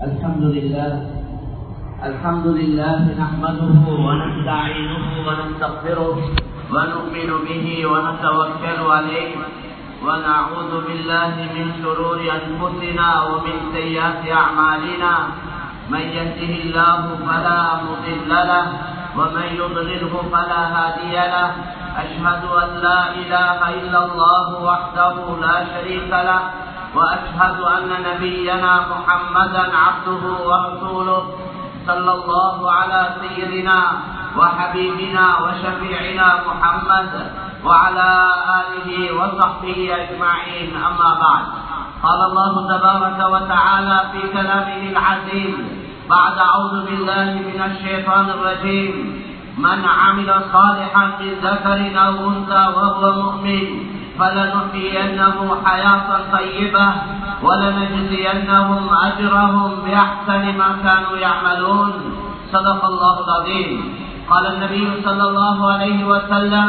الحمد لله الحمد لله نحمده ونستعينه ونستغفره ونؤمن به ونتوكل عليه ونعوذ بالله من شرور أنفسنا ومن سيئات أعمالنا من يهده الله فلا مضل له ومن يضلله فلا هادي له أشهد أن لا إله إلا الله وحده لا شريك له وأشهد أن نبينا محمدا عبده ورسوله صلى الله على سيدنا وحبيبنا وشفيعنا محمد وعلى آله وصحبه أجمعين أما بعد قال الله تبارك وتعالى في كلامه العزيز بعد أعوذ بالله من الشيطان الرجيم من عمل صالحا من ذكر أو أنثى وهو مؤمن فلنحيينه حياة طيبة ولنجزينهم أجرهم بأحسن ما كانوا يعملون صدق الله العظيم قال النبي صلى الله عليه وسلم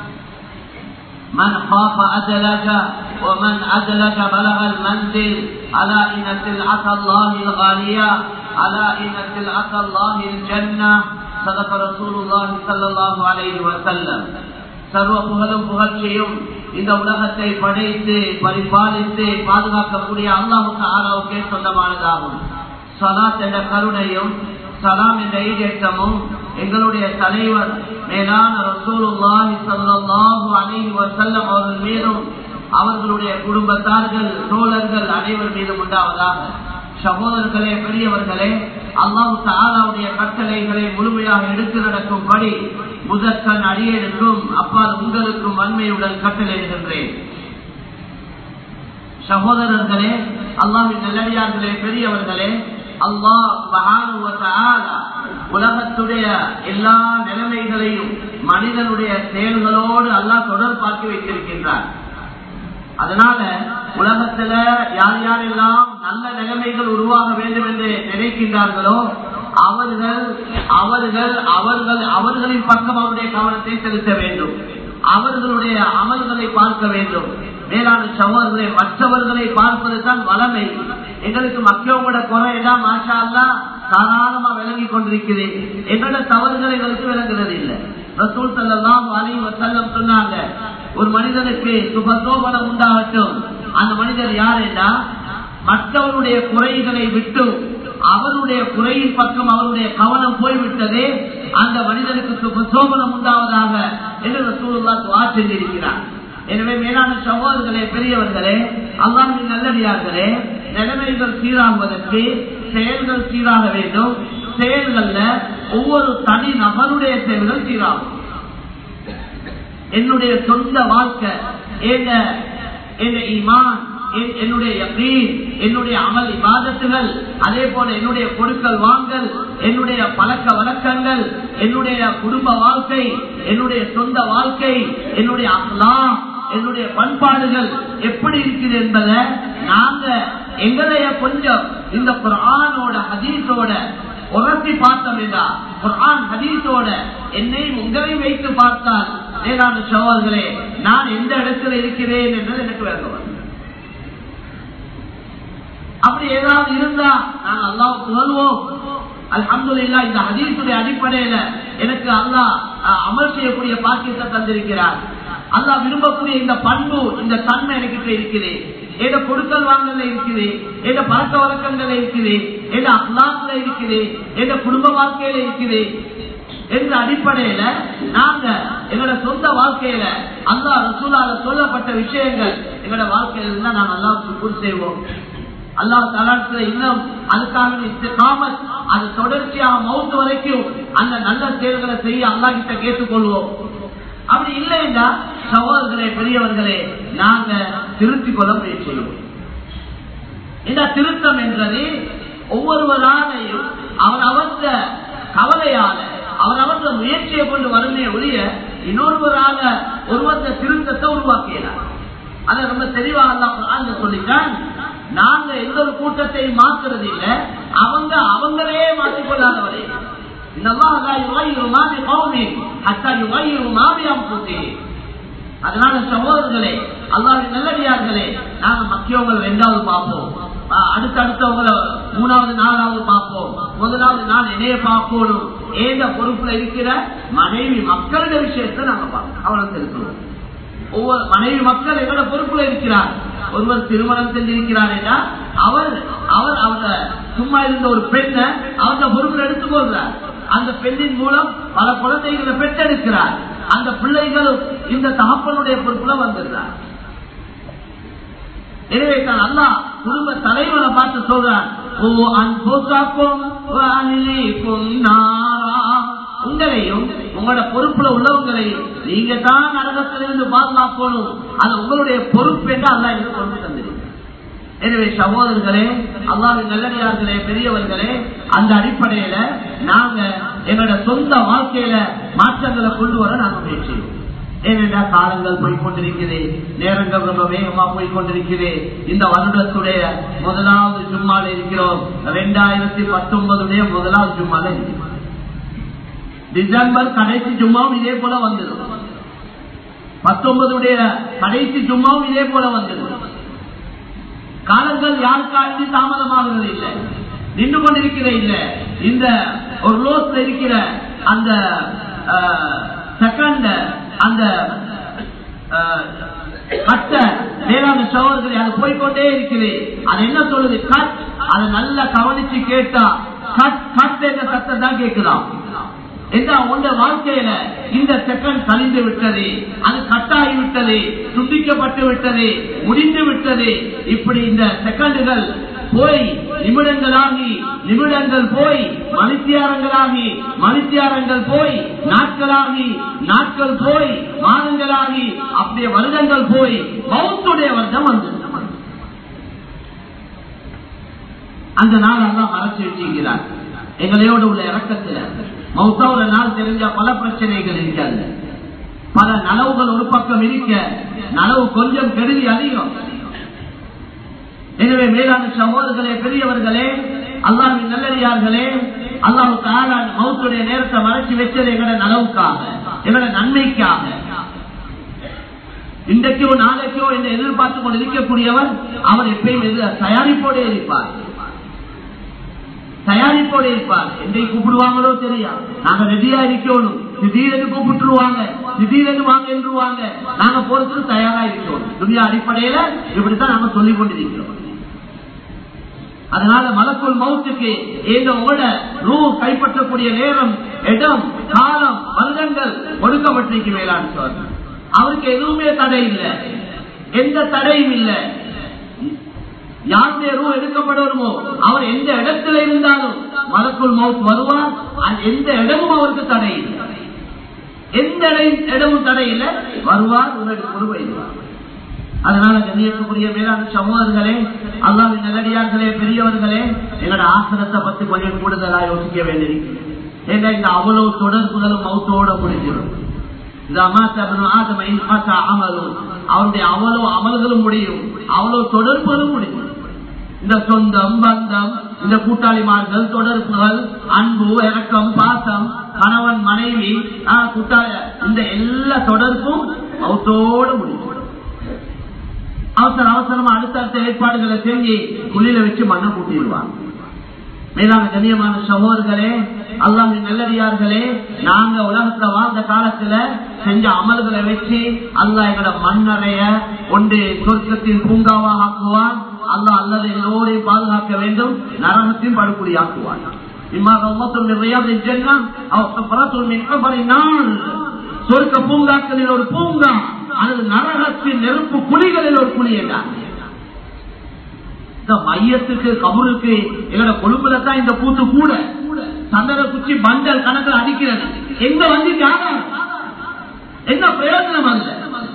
من خاف أدلج ومن أدلج بلغ المنزل ألا إن سلعة الله الغالية ألا إن سلعة الله الجنة صدق رسول الله صلى الله عليه وسلم சர்வ புகழும் புகழ்ச்சியும் இந்த உலகத்தை படைத்து பரிபாலித்து பாதுகாக்கக்கூடிய அல்லாஹுக்கு ஆறாவுக்கே சொந்தமானதாகும் சலாத் என்ற கருணையும் சலாம் என்ற ஈடேற்றமும் எங்களுடைய தலைவர் மேலான ரசூலுல்லாஹி ஸல்லல்லாஹு அலைஹி வஸல்லம் அவர்கள் மீதும் அவர்களுடைய குடும்பத்தார்கள் தோழர்கள் அனைவர் மீதும் உண்டாவதாக சகோதரர்களே பெரியவர்களே அல்லாஹு தாலாவுடைய கட்டளைகளை முழுமையாக எடுத்து நடக்கும்படி முதற்கண் அடியனுக்கும் அப்பால் உங்களுக்கும் வன்மையுடன் கட்டளையிடுகின்றேன் சகோதரர்களே அல்லாஹின் நல்லடியார்களே பெரியவர்களே அல்லாஹ் உலகத்துடைய எல்லா நிலைமைகளையும் மனிதனுடைய செயல்களோடு அல்லாஹ் தொடர்பாக்கி வைத்திருக்கின்றார் அதனால உலகத்துல யார் யாரெல்லாம் நல்ல நிலைமைகள் உருவாக வேண்டும் என்று நினைக்கின்றார்களோ அவர்கள் அவர்கள் அவர்கள் அவர்களின் பக்கம் அவருடைய கவனத்தை செலுத்த வேண்டும் அவர்களுடைய அமல்களை பார்க்க வேண்டும் மேலான சகோதரர்களை மற்றவர்களை பார்ப்பது தான் வளமை எங்களுக்கு மக்களோட குறையெல்லாம் மாஷா அல்லா சாதாரணமா விளங்கி கொண்டிருக்கிறேன் எங்களோட தவறுகள் எங்களுக்கு விளங்குறது இல்லை ரசூல் சல்லாம் அலி வசல்லம் சொன்னாங்க ஒரு மனிதனுக்கு சுபசோபனம் உண்டாகட்டும் அந்த மனிதர் யார் என்றா மற்றவருடைய குறைகளை விட்டு அவருடைய குறையின் பக்கம் அவருடைய கவனம் போய்விட்டதே அந்த மனிதனுக்கு சுபசோபனம் உண்டாவதாக என்று ரசூலுல்லா துவா செஞ்சிருக்கிறார் எனவே மேலான சகோதரர்களே பெரியவர்களே அல்லாமின் நல்லடியார்களே நிலைமைகள் சீராகுவதற்கு செயல்கள் சீராக வேண்டும் செயல்கள்ல ஒவ்வொரு தனி நபருடைய செயல்கள் சீராகும் என்னுடைய சொந்த வாழ்க்கை என்ன ஈமான் என்னுடைய என்னுடைய அமல் இபாதத்துகள் அதே போல என்னுடைய கொடுக்கல் வாங்கல் என்னுடைய பழக்க வழக்கங்கள் என்னுடைய குடும்ப வாழ்க்கை என்னுடைய சொந்த வாழ்க்கை என்னுடைய அஹ்லா என்னுடைய பண்பாடுகள் எப்படி இருக்குது என்பதை நாங்க எங்களைய கொஞ்சம் இந்த குரானோட ஹதீஸோட உரசி பார்த்தோம் என்றா குரான் ஹதீஸோட என்னை உங்களை வைத்து பார்த்தால் வேளாண் சவால்களே நான் எந்த இடத்துல இருக்கிறேன் என்பது எனக்கு விளங்குவது அப்படி ஏதாவது இருந்தா நான் அல்லாஹ் புகழ்வோம் அல்ஹம்து இல்லா இந்த ஹதீசுடைய அடிப்படையில எனக்கு அல்லாஹ் அமல் செய்யக்கூடிய பாக்கியத்தை தந்திருக்கிறார் அல்லாஹ் விரும்பக்கூடிய இந்த பண்பு இந்த தன்மை எனக்கு இருக்குது ஏதோ கொடுக்கல் வாங்கல இருக்குது ஏதோ பழக்க வழக்கங்கள்ல இருக்குது ஏதோ அப்லாத்துல இருக்குது ஏதோ குடும்ப வாழ்க்கையில இருக்குது என்ற அடிப்படையில நாங்க எங்களோட சொந்த வாழ்க்கையில அல்லா ரசூலால சொல்லப்பட்ட விஷயங்கள் எங்களோட வாழ்க்கையில இருந்தா நாங்க அல்லாவுக்கு கூர் செய்வோம் அல்லா தலாத்துல இன்னும் அதுக்காக காமத் அது தொடர்ச்சியாக மவுத்து வரைக்கும் அந்த நல்ல செயல்களை செய்ய அல்லா கிட்ட கேட்டுக்கொள்வோம் அப்படி இல்லைன்னா சகோதரர்களே பெரியவர்களே நாங்க திருத்திக் கொள்ள முயற்சி செய்வோம் இந்த திருத்தம் என்றது ஒவ்வொருவராலையும் அவர் அவர்ந்த கவலையால அவர் அவர்ந்த முயற்சியை கொண்டு வருமே ஒழிய இன்னொருவராக ஒருவந்த திருத்தத்தை உருவாக்கினார் அதை ரொம்ப தெளிவாக சொல்லிட்டான் நாங்க எந்த ஒரு கூட்டத்தை மாத்துறது இல்லை அவங்க அவங்களே மாற்றிக்கொள்ளாதவரே அதனால சகோதரர்களே அல்லாவின் நல்லடியார்களே நாங்க மக்கியவங்கள் ரெண்டாவது பார்ப்போம் அஹ், அடுத்தடுத்தவங்கள மூணாவது நாலாவது பார்ப்போம் முதலாவது நாள் என்னைய பார்க்கணும் ஏந்த பொறுப்புல இருக்கிற மனைவி மக்களுடைய விஷயத்தை நாங்க பார்ப்போம் அவனை செலுத்துவோம் ஒவ்வொரு மனைவி மக்கள் எங்களோட பொறுப்புல இருக்கிறார் ஒருவர் திருமணம் செஞ்சிருக்கிறார் என்றால் அவர் அவர் அவர சும்மா இருந்த ஒரு பெண்ணை அவருடைய பொறுப்புல எடுத்துக்கொள்றார் அந்த பெண்ணின் மூலம் பல குழந்தைகளை பெற்றெடுக்கிறார் அந்த பிள்ளைகளும் இந்த தகப்பனுடைய பொறுப்புல வந்துடுறார் எனவே தான் அல்லாஹ் குடும்ப தலைவனை பார்த்து சொல்றான் ஓ அன்புக்காக்கும் வாலிக்கும் நாரா உங்களையும் உங்களோட பொறுப்புல உள்ளவங்களையும் நீங்க தான் நரகத்திலிருந்து பாதுகாக்கணும் அது உங்களுடைய பொறுப்பு என்று அல்லா எனக்கு கொண்டு தந்திருக்கிறார் எனவே சகோதரர்களே அல்லாவின் நல்லடியார்களே பெரியவர்களே அந்த அடிப்படையில நாங்க எங்களோட சொந்த வாழ்க்கையில மாற்றங்களை கொண்டு வர நாங்க முயற்சி செய்வோம். ஏனென்றா காலங்கள் போய்கொண்டிருக்கிறது நேரங்கள் ரொம்ப வேகமா போய்கொண்டிருக்கிறது இந்த வருடத்துடைய முதலாவது ஜும்மால இருக்கிறோம் ரெண்டாயிரத்தி பத்தொன்பதுடைய முதலாவது ஜும்மால இருக்கிறோம் டிசம்பர் கடைசி ஜும்மாவும் இதே போல வந்தது பத்தொன்பதுடைய கடைசி ஜும்மாவும் இதே போல வந்தது காலங்கள் யாருக்காண்டி தாமதமாகிறது இல்லை நின்று கொண்டிருக்கிற இல்ல இந்த ஒரு லோஸ்ல இருக்கிற அந்த செகண்ட் அந்த அஹ், கட்ட வேளாண் சோழர்களை அது போய்கொண்டே இருக்குது அது என்ன சொல்லுது கட் அதை நல்லா கவனிச்சு கேட்டா கட் கட் என்ற சத்தம் தான் கேட்கலாம் என்ன உங்க வாழ்க்கையில இந்த செகண்ட் கழிந்து விட்டது அது கட்டாகி விட்டது துண்டிக்கப்பட்டு விட்டது முடிந்து விட்டது இப்படி இந்த செகண்டுகள் போய் நிமிடங்களாகி நிமிடங்கள் போய் மணித்தியாரங்களாகி மணித்தியாரங்கள் போய் நாட்களாகி நாட்கள் போய் மாதங்களாகி அப்படியே வருடங்கள் போய் மௌத்துடைய வருடம் வந்து அந்த நாள் எல்லாம் மறைச்சு வச்சிருக்கிறார் எங்களையோடு உள்ள இறக்கத்துல மௌத்தாவுல நாள் தெரிஞ்ச பல பிரச்சனைகள் இருக்காது பல நலவுகள் ஒரு பக்கம் இருக்க நலவு கொஞ்சம் கெடுதி அதிகம் எனவே மேலான சகோதரர்களே பெரியவர்களே அல்லாஹின் நல்லடியார்களே அல்லாஹு தாலா மௌத்துடைய நேரத்தை மறைச்சு வச்சது எங்களோட நலவுக்காக எங்களோட நன்மைக்காக இன்றைக்கோ நாளைக்கோ என்று எதிர்பார்த்து கொண்டு இருக்கக்கூடியவர் அவர் எப்பயும் எது தயாரிப்போடே இருப்பார் தயாரிப்போடு இருப்பார் எந்தை கூப்பிடுவாங்களோ தெரியா நாங்க ரெடியா இருக்கணும் திடீரென்று கூப்பிட்டுருவாங்க திடீரென்று வாங்க என்றுவாங்க நாங்க போறதுக்கு தயாரா இருக்கணும் துணியா அடிப்படையில இப்படித்தான் நாங்க சொல்லிக் கொண்டிருக்கிறோம் அதனால மலக்குள் மவுத்துக்கு ஏதோ ஓட ரூ கைப்பற்றக்கூடிய நேரம் இடம் காலம் வருடங்கள் கொடுக்கப்பட்டிருக்கு மேலாண் சொல்ற அவருக்கு எதுவுமே தடை இல்லை எந்த தடையும் இல்லை யாருடைய ரூ எடுக்கப்படுமோ அவர் எந்த இடத்துல இருந்தாலும் மலக்குள் மவுத் வருவார் அது எந்த இடமும் அவருக்கு தடை இல்லை எந்த இடம் இடமும் தடை இல்லை வருவார் ஒரு வைப்பார் அதனால கண்ணியக்கூடிய மேலான சகோதரர்களே அல்லாவின் நல்லடியார்களே பெரியவர்களே எங்களோட ஆசனத்தை பத்தி கொஞ்சம் கூடுதலா யோசிக்க வேண்டியிருக்கு ஏன்னா இந்த அவ்வளவு தொடர்புகளும் மௌத்தோட முடிஞ்சிடும் இந்த அமாத்த அமலும் அவருடைய அவ்வளவு அமல்களும் முடியும் அவ்வளவு தொடர்புகளும் முடியும் இந்த சொந்தம் பந்தம் இந்த கூட்டாளிமார்கள் தொடர்புகள் அன்பு இறக்கம் பாசம் கணவன் மனைவி ஆஹ், கூட்டாளி இந்த எல்லா தொடர்பும் மௌத்தோட முடியும் அவசர அவசரமா அடுத்தடுத்த ஏற்பாடுகளை செஞ்சு குளிர வச்சு மண்ணை கூட்டிடுவாங்க மேலான கண்ணியமான சகோதரர்களே அல்லாஹின் நல்லடியார்களே நாங்க உலகத்துல வாழ்ந்த காலத்துல செஞ்ச அமல்களை வச்சு அல்லாஹ் எங்களோட மண்ணறைய ஒன்று சொர்க்கத்தின் பூங்காவாக ஆக்குவான் அல்லாஹ் அல்லது எல்லோரையும் பாதுகாக்க வேண்டும் நரகத்தையும் படுகொலி ஆக்குவான் சொர்க்க பூங்காக்களில் ஒரு பூங்கா அல்லது நரகத்தின் நெருப்பு குழிகளில் ஒரு குழி என்றார் இந்த மையத்துக்கு கபருக்கு எங்களோட கொழும்புல தான் இந்த கூத்து கூட சந்தன குச்சி பண்டல் கணக்கில் அடிக்கிறது எங்க வந்து ஆதாரம் என்ன பிரயோஜனம் அல்ல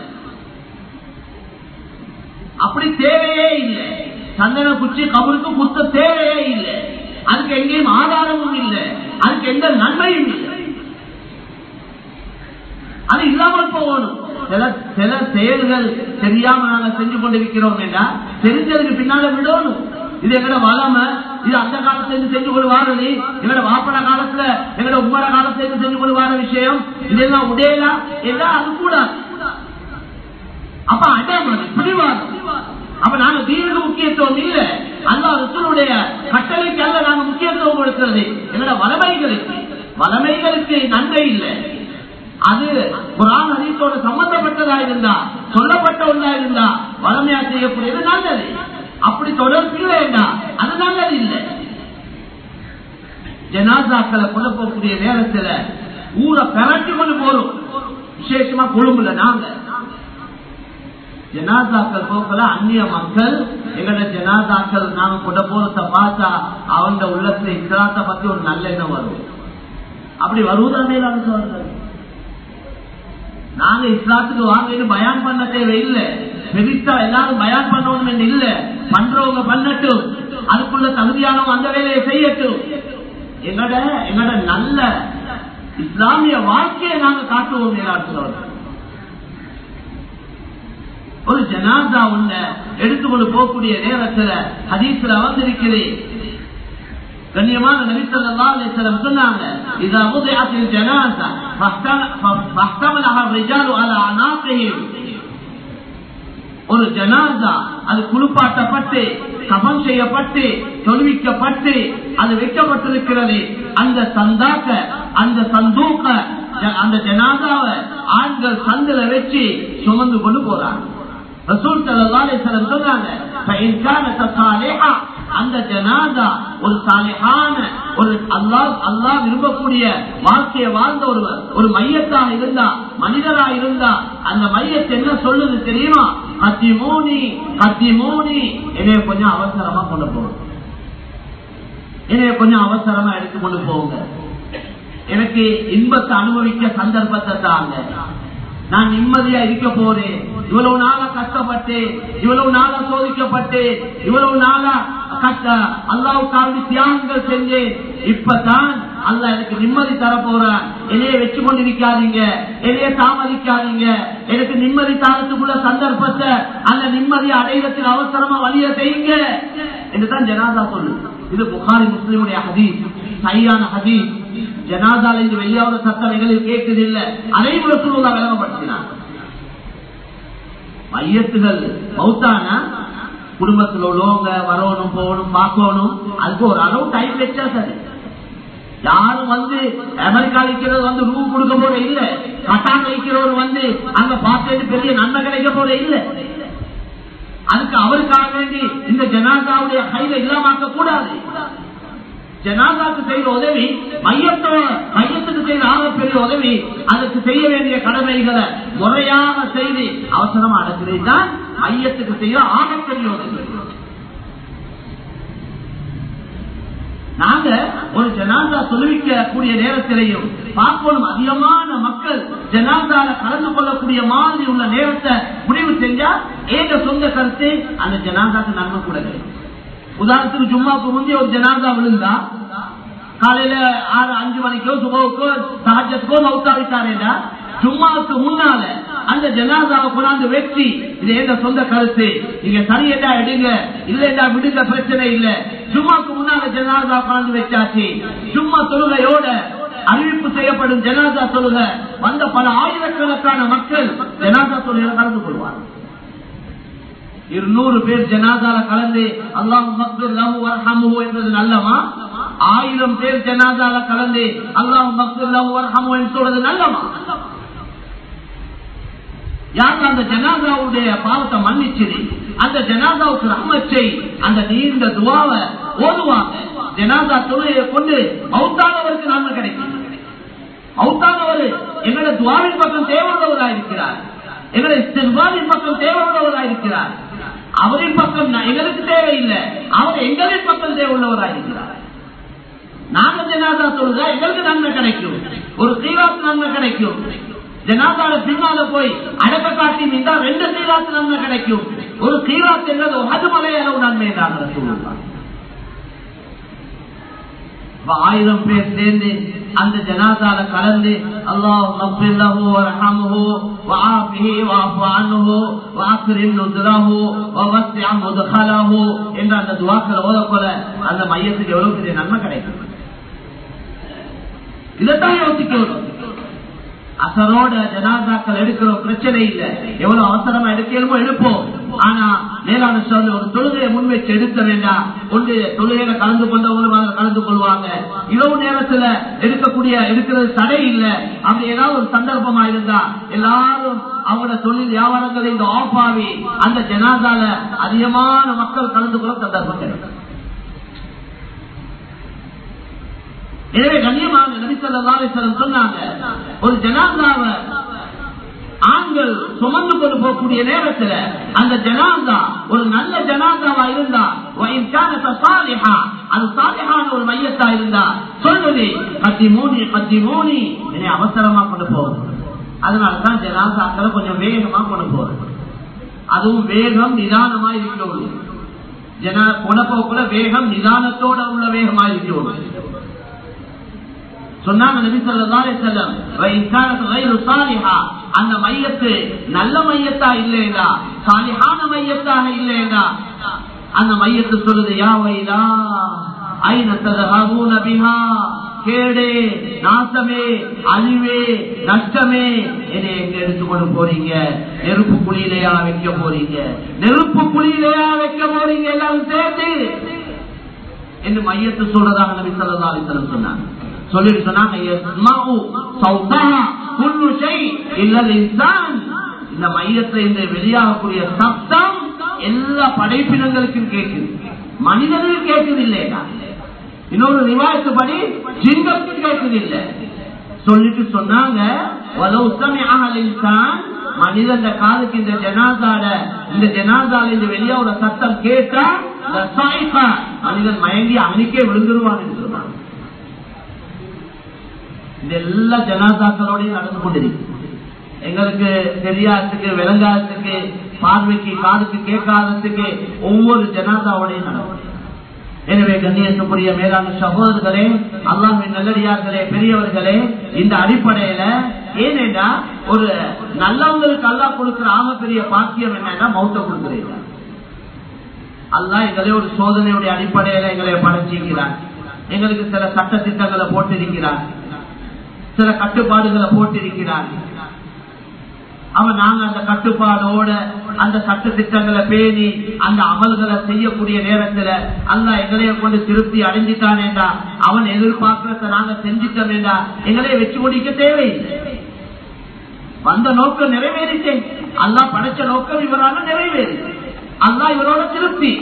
அப்படி தேவையே இல்லை சந்தன குச்சி கபருக்கு குத்த தேவையே இல்லை அதுக்கு எங்கேயும் ஆதாரமும் இல்லை அதுக்கு எந்த நன்மையும் இல்லை அது இல்லாமல் போகணும் சில சில செயல்கள் தெரியாம நாங்க செஞ்சு கொண்டிருக்கிறோம் என்றா தெரிஞ்சதுக்கு பின்னால விடணும் இது எங்கட வளமை இது அந்த காலத்துல இருந்து செஞ்சு கொண்டு வாரது எங்கட வாப்பட காலத்துல எங்கட உம்மர காலத்துல இருந்து செஞ்சு கொண்டு வார விஷயம் இதெல்லாம் உடையலாம் எல்லாம் அது கூட அப்ப அடாமது பிடிவாதம் அப்ப நாங்க தீனுக்கு முக்கியத்துவம் இல்ல அல்லா ரசூலுடைய கட்டளைக்கு அல்ல நாங்க முக்கியத்துவம் கொடுக்கிறது எங்களோட வளமைகளுக்கு வளமைகளுக்கு நன்மை இல்லை அது குரான் ஹதீஸோட சம்பந்தப்பட்டதா இருந்தா சொல்லப்பட்ட ஒன்றா இருந்தா வளமையா செய்யக்கூடியது நல்லது அப்படி தொடர்பு இல்லைன்னா அது நல்லது இல்லை ஜனாசாக்களை கொண்டு போகக்கூடிய நேரத்துல ஊரை பெரட்டி கொண்டு போறோம் விசேஷமா கொழும்புல நாங்க ஜனாதாக்கள் போக்கல அந்நிய மக்கள் எங்களோட ஜனாதாக்கள் நாங்க கொண்ட போறத பார்த்தா அவங்க உள்ளத்துல இஸ்லாத்தை பத்தி ஒரு நல்ல எண்ணம் வரும் அப்படி வருவதானே சொல்றது நாங்க இஸ்லாத்துக்கு வாங்கன்னு பயான் பண்ண தேவையில்லை பெரிசா எல்லாரும் பயான் பண்ணணும் என்று இல்ல பண்றவங்க பண்ணட்டும் அதுக்குள்ள தகுதியானவங்க அந்த வேலையை செய்யட்டும் எங்கட எங்கட நல்ல இஸ்லாமிய வாழ்க்கையை நாங்க காட்டுவோம் எல்லாரும் ஒரு ஜனாதா உள்ள எடுத்துக்கொண்டு போகக்கூடிய நேரத்துல ஹதீஸ்ல வந்திருக்கிறேன் கண்ணியமான நபிசல்லா அலிஸ்லம் சொன்னாங்க இதா உதயத்தில் ஜனாசா فاحتملها الرجال على عناقهم ஒரு ஜனாசா அது குளிப்பாட்டப்பட்டு கபம் செய்யப்பட்டு தொழுவிக்கப்பட்டு அது வைக்கப்பட்டிருக்கிறது அந்த சந்தாக்க அந்த சந்தூக்க அந்த ஜனாதாவை ஆண்கள் சந்தில வச்சு சுமந்து கொண்டு போறாங்க ரசூல் சல்லாசலம் சொன்னாங்க அந்த ஜனாதா ஒரு சாலிஹான ஒரு அல்லாஹ் அல்லாஹ் விரும்பக்கூடிய வாழ்க்கையை வாழ்ந்த ஒருவர் ஒரு மையத்தாக இருந்தா மனிதரா இருந்தா அந்த மையத்தை என்ன சொல்லுது தெரியுமா கத்தி மூனி கத்தி மூனி என்னைய கொஞ்சம் அவசரமா கொண்டு போகும் என்னைய கொஞ்சம் அவசரமா எடுத்து கொண்டு போங்க எனக்கு இன்பத்தை அனுபவிக்க சந்தர்ப்பத்தை தாங்க நான் நிம்மதியா இருக்க போறேன் இவ்வளவு நாளா கஷ்டப்பட்டு இவ்வளவு நாளா சோதிக்கப்பட்டு இவ்வளவு நாளா கஷ்ட அல்லாவுக்காக தியாகங்கள் செஞ்சேன் இப்பதான் அல்ல எனக்கு நிம்மதி தர போறான் என்னைய வச்சு கொண்டு நிக்காதீங்க என்னைய தாமதிக்காதீங்க எனக்கு நிம்மதி தாரத்துக்குள்ள சந்தர்ப்பத்தை அந்த நிம்மதியை அடைவதற்கு அவசரமா வழிய செய்யுங்க என்றுதான் ஜனாதா சொல்லு இது புகாரி முஸ்லிமுடைய ஹதீஸ் சரியான ஹதீஸ் ஜனாதால இருந்து வெளியாவது சத்தம் எங்களுக்கு கேட்குது இல்ல அதை கூட சொல்லுவதா விளங்கப்படுத்தினார் மையத்துகள் மௌத்தானா குடும்பத்தில் உள்ளவங்க வரணும் போகணும் பார்க்கணும் அதுக்கு ஒரு அளவு டைம் வச்சா சரி யாரும் வந்து அமெரிக்கா வைக்கிறது வந்து ரூம் கொடுக்க போற இல்ல கட்டாங்க வைக்கிறவர் வந்து அங்க பார்த்துட்டு பெரிய நன்மை கிடைக்க போற இல்ல அதுக்கு அவருக்காக வேண்டி இந்த ஜனாதாவுடைய கையில இல்லாமக்க கூடாது ஜனாதாக்கு செய்யற உதவி மையத்தோ மையத்துக்கு செய்யற ஆக பெரிய உதவி அதற்கு செய்ய வேண்டிய கடமைகளை முறையாக செய்து அவசரமா அடக்கிறது தான் மையத்துக்கு செய்ய ஆகப்பெரிய உதவி நாங்க ஒரு ஜனாதா தொழுவிக்க கூடிய நேரத்திலையும் பார்க்கணும் அதிகமான மக்கள் ஜனாதால கலந்து கொள்ளக்கூடிய மாதிரி உள்ள நேரத்தை முடிவு செஞ்சா ஏக சொந்த கருத்து அந்த ஜனாதாக்கு நன்மை கூட கிடைக்கும் உதாரணத்துக்கு ஜும்மாவுக்கு முந்தைய ஒரு ஜனாதா விழுந்தா காலையில ஆறு அஞ்சு மணிக்கோ சுபவுக்கோ சஹஜத்துக்கோ மவுத்தாவிட்டாரேடா ஜும்மாவுக்கு முன்னால அந்த ஜனாதாவை கொண்டாந்து வெற்றி இது எங்க சொந்த கருத்து நீங்க சரியட்டா எடுங்க இல்லைடா விடுங்க பிரச்சனை இல்ல ஜும்மாக்கு முன்னால ஜனாதா கொண்டாந்து வச்சாச்சு ஜும்மா தொழுகையோட அறிவிப்பு செய்யப்படும் ஜனாதா தொழுக வந்த பல ஆயிரக்கணக்கான மக்கள் ஜனாதா தொழுகையில கலந்து கொள்வார்கள் இருநூறு பேர் ஜனாதால கலந்து அல்லாஹ் என்பது நல்லமா ஆயிரம் பேர் ஜனாதால கலந்து அல்லாஹ் என்று சொல்றது நல்லமா யார் அந்த ஜனாதாவுடைய பாவத்தை மன்னிச்சிரு அந்த ஜனாதாவுக்கு ரஹ்மச்சை அந்த நீண்ட துவாவை ஓதுவாங்க ஜனாதா தொழுகையை கொண்டு மௌத்தானவருக்கு நன்மை கிடைக்கும் மௌத்தானவர் எங்களோட துவாவின் பக்கம் தேவையுள்ளவராயிருக்கிறார் எங்களை இஸ்திர்வாவின் பக்கம் தேவையுள்ளவராயிருக்கிறார் அவரின் பக்கம் எங்களுக்கு தேவையில்லை அவர் எங்களின் பக்கம் தேவையுள்ளவராயிருக்கிறார் நாங்க ஜனாதா தொழுதா எங்களுக்கு நன்மை கிடைக்கும் ஒரு சீராத் நன்மை கிடைக்கும் ஜனாதால பின்னால போய் அடக்க காட்டி நின்றா ரெண்டு சீராத் நன்மை கிடைக்கும் ஒரு சீராத் என்பது அது மலை அளவு நன்மை தான் சொல்லுவாங்க ஆயிரம் பேர் சேர்ந்து அந்த ஜனாதால கலந்து அல்லாஹ் மக்பில்லஹு வர்ஹம்ஹு வஆஃபிஹி வஅஃபு அன்ஹு வஅக்ரிம் நுஸ்ரஹு வவஸ்ஸி முத்கலஹு என்ற அந்த துஆக்கள் ஓதக்கொள்ள அந்த மையத்துக்கு எவ்வளவு பெரிய நன்மை கிடைக்கும் இதைத்தான் யோசிக்கணும் அசரோட ஜனாதாக்கள் எடுக்கிறோம் பிரச்சனை இல்லை எவ்வளவு அவசரமா எடுக்கணுமோ எடுப்போம் ஆனா மேலான சொல்ல ஒரு தொழுகையை முன்வச்சு எடுக்க வேண்டாம் ஒன்று தொழுகையில கலந்து கொண்டவங்களும் அதில் கலந்து கொள்வாங்க இரவு நேரத்துல எடுக்கக்கூடிய எடுக்கிறது தடை இல்லை அப்படி ஏதாவது ஒரு சந்தர்ப்பமா இருந்தா எல்லாரும் அவங்களோட தொழில் வியாபாரங்களை இந்த ஆஃப் ஆகி அந்த ஜனாதால அதிகமான மக்கள் கலந்து கொள்ள சந்தர்ப்பம் கிடைக்கும் எனவே கண்ணியமாக நபிசல்லாசலம் சொன்னாங்க ஒரு ஜனாதாவை ஆண்கள் சுமந்து கொண்டு போகக்கூடிய நேரத்துல அந்த ஜனாதா ஒரு நல்ல ஜனாதாவா இருந்தா அது சாலிஹான ஒரு மையத்தா இருந்தா சொல்லுது கத்தி மூணி கத்தி மூணி என்னை அவசரமா கொண்டு போகும் அதனாலதான் ஜனாதாக்களை கொஞ்சம் வேகமா கொண்டு போறது அதுவும் வேகம் நிதானமா இருக்கிறது ஜன குணப்போக்குல வேகம் நிதானத்தோட உள்ள வேகமா இருக்கிறது சொன்னாங்க நபி ஸல்லல்லாஹு அலைஹி வஸல்லம் வ இன் கானத் கைரு சாலிஹா அந்த மையத்து நல்ல மையத்தா இல்லையா சாலிஹான மையத்தாக இல்லையா அந்த மையத்து சொல்லுது யா வைலா ஐன ததஹபூன பிஹா கேடே நாசமே அழிவே நஷ்டமே என்னை எங்க எடுத்துக்கொண்டு போறீங்க நெருப்பு குழியிலையா வைக்க போறீங்க நெருப்பு குழியிலையா வைக்க போறீங்க எல்லாரும் சேர்த்து என்று மையத்து சொல்றதாக நபி ஸல்லல்லாஹு அலைஹி வஸல்லம் சொன்னாங்க சொல்லிட்டு சொன்னாங்க யஸ்மஉ சௌதஹா குல்லு ஷை இல்லல் இன்சான் இந்த மையத்துல இந்த வெளியாகக்கூடிய சப்தம் எல்லா படைப்பினங்களுக்கும் கேட்குது மனிதனுக்கு கேட்குது இல்லையா இன்னொரு ரிவாயத்து படி ஜிங்களுக்கு கேட்குது இல்ல சொல்லிட்டு சொன்னாங்க மனிதன் காலுக்கு இந்த ஜனாதால இந்த ஜனாதால இந்த வெளியாவோட சத்தம் கேட்டா மனிதன் மயங்கி அவனுக்கே விழுந்துருவான்னு சொன்னாங்க இது எல்லா ஜனாதாக்களோடையும் நடந்து கொண்டிருக்கு எங்களுக்கு தெரியாததுக்கு விளங்காததுக்கு பார்வைக்கு காதுக்கு கேட்காததுக்கு ஒவ்வொரு ஜனாதாவோடையும் நடக்கும் எனவே கண்ணியத்துக்குரிய மேலான சகோதரர்களே அல்லாஹின் நல்லடியார்களே பெரியவர்களே இந்த அடிப்படையில ஏனென்றா ஒரு நல்லவங்களுக்கு அல்லாஹ் கொடுக்கிற ஆக பெரிய பாக்கியம் என்னன்னா மௌத்த கொடுக்கிறீங்க அல்லாஹ் எங்களை ஒரு சோதனையுடைய அடிப்படையில எங்களை படைச்சிருக்கிறார் எங்களுக்கு சில சட்ட திட்டங்களை போட்டிருக்கிறார் சில கட்டுப்பாடுகளை போட்டிருக்கிறார் அவன் நாங்க அந்த கட்டுப்பாடோட அந்த சட்ட திட்டங்களை பேணி அந்த அமல்களை செய்யக்கூடிய நேரத்துல அல்ல எங்களைய கொண்டு திருப்தி அடைஞ்சிட்டானேண்டா அவன் எதிர்பார்க்கிறத நாங்க செஞ்சிட்டோமேண்டா எங்களைய வச்சு கொடிக்க தேவையில்லை வந்த நோக்கம் நிறைவேறிட்டேன் அல்லா படைச்ச நோக்கம் இவரால நிறைவேறி அல்லா இவரோட திருப்தி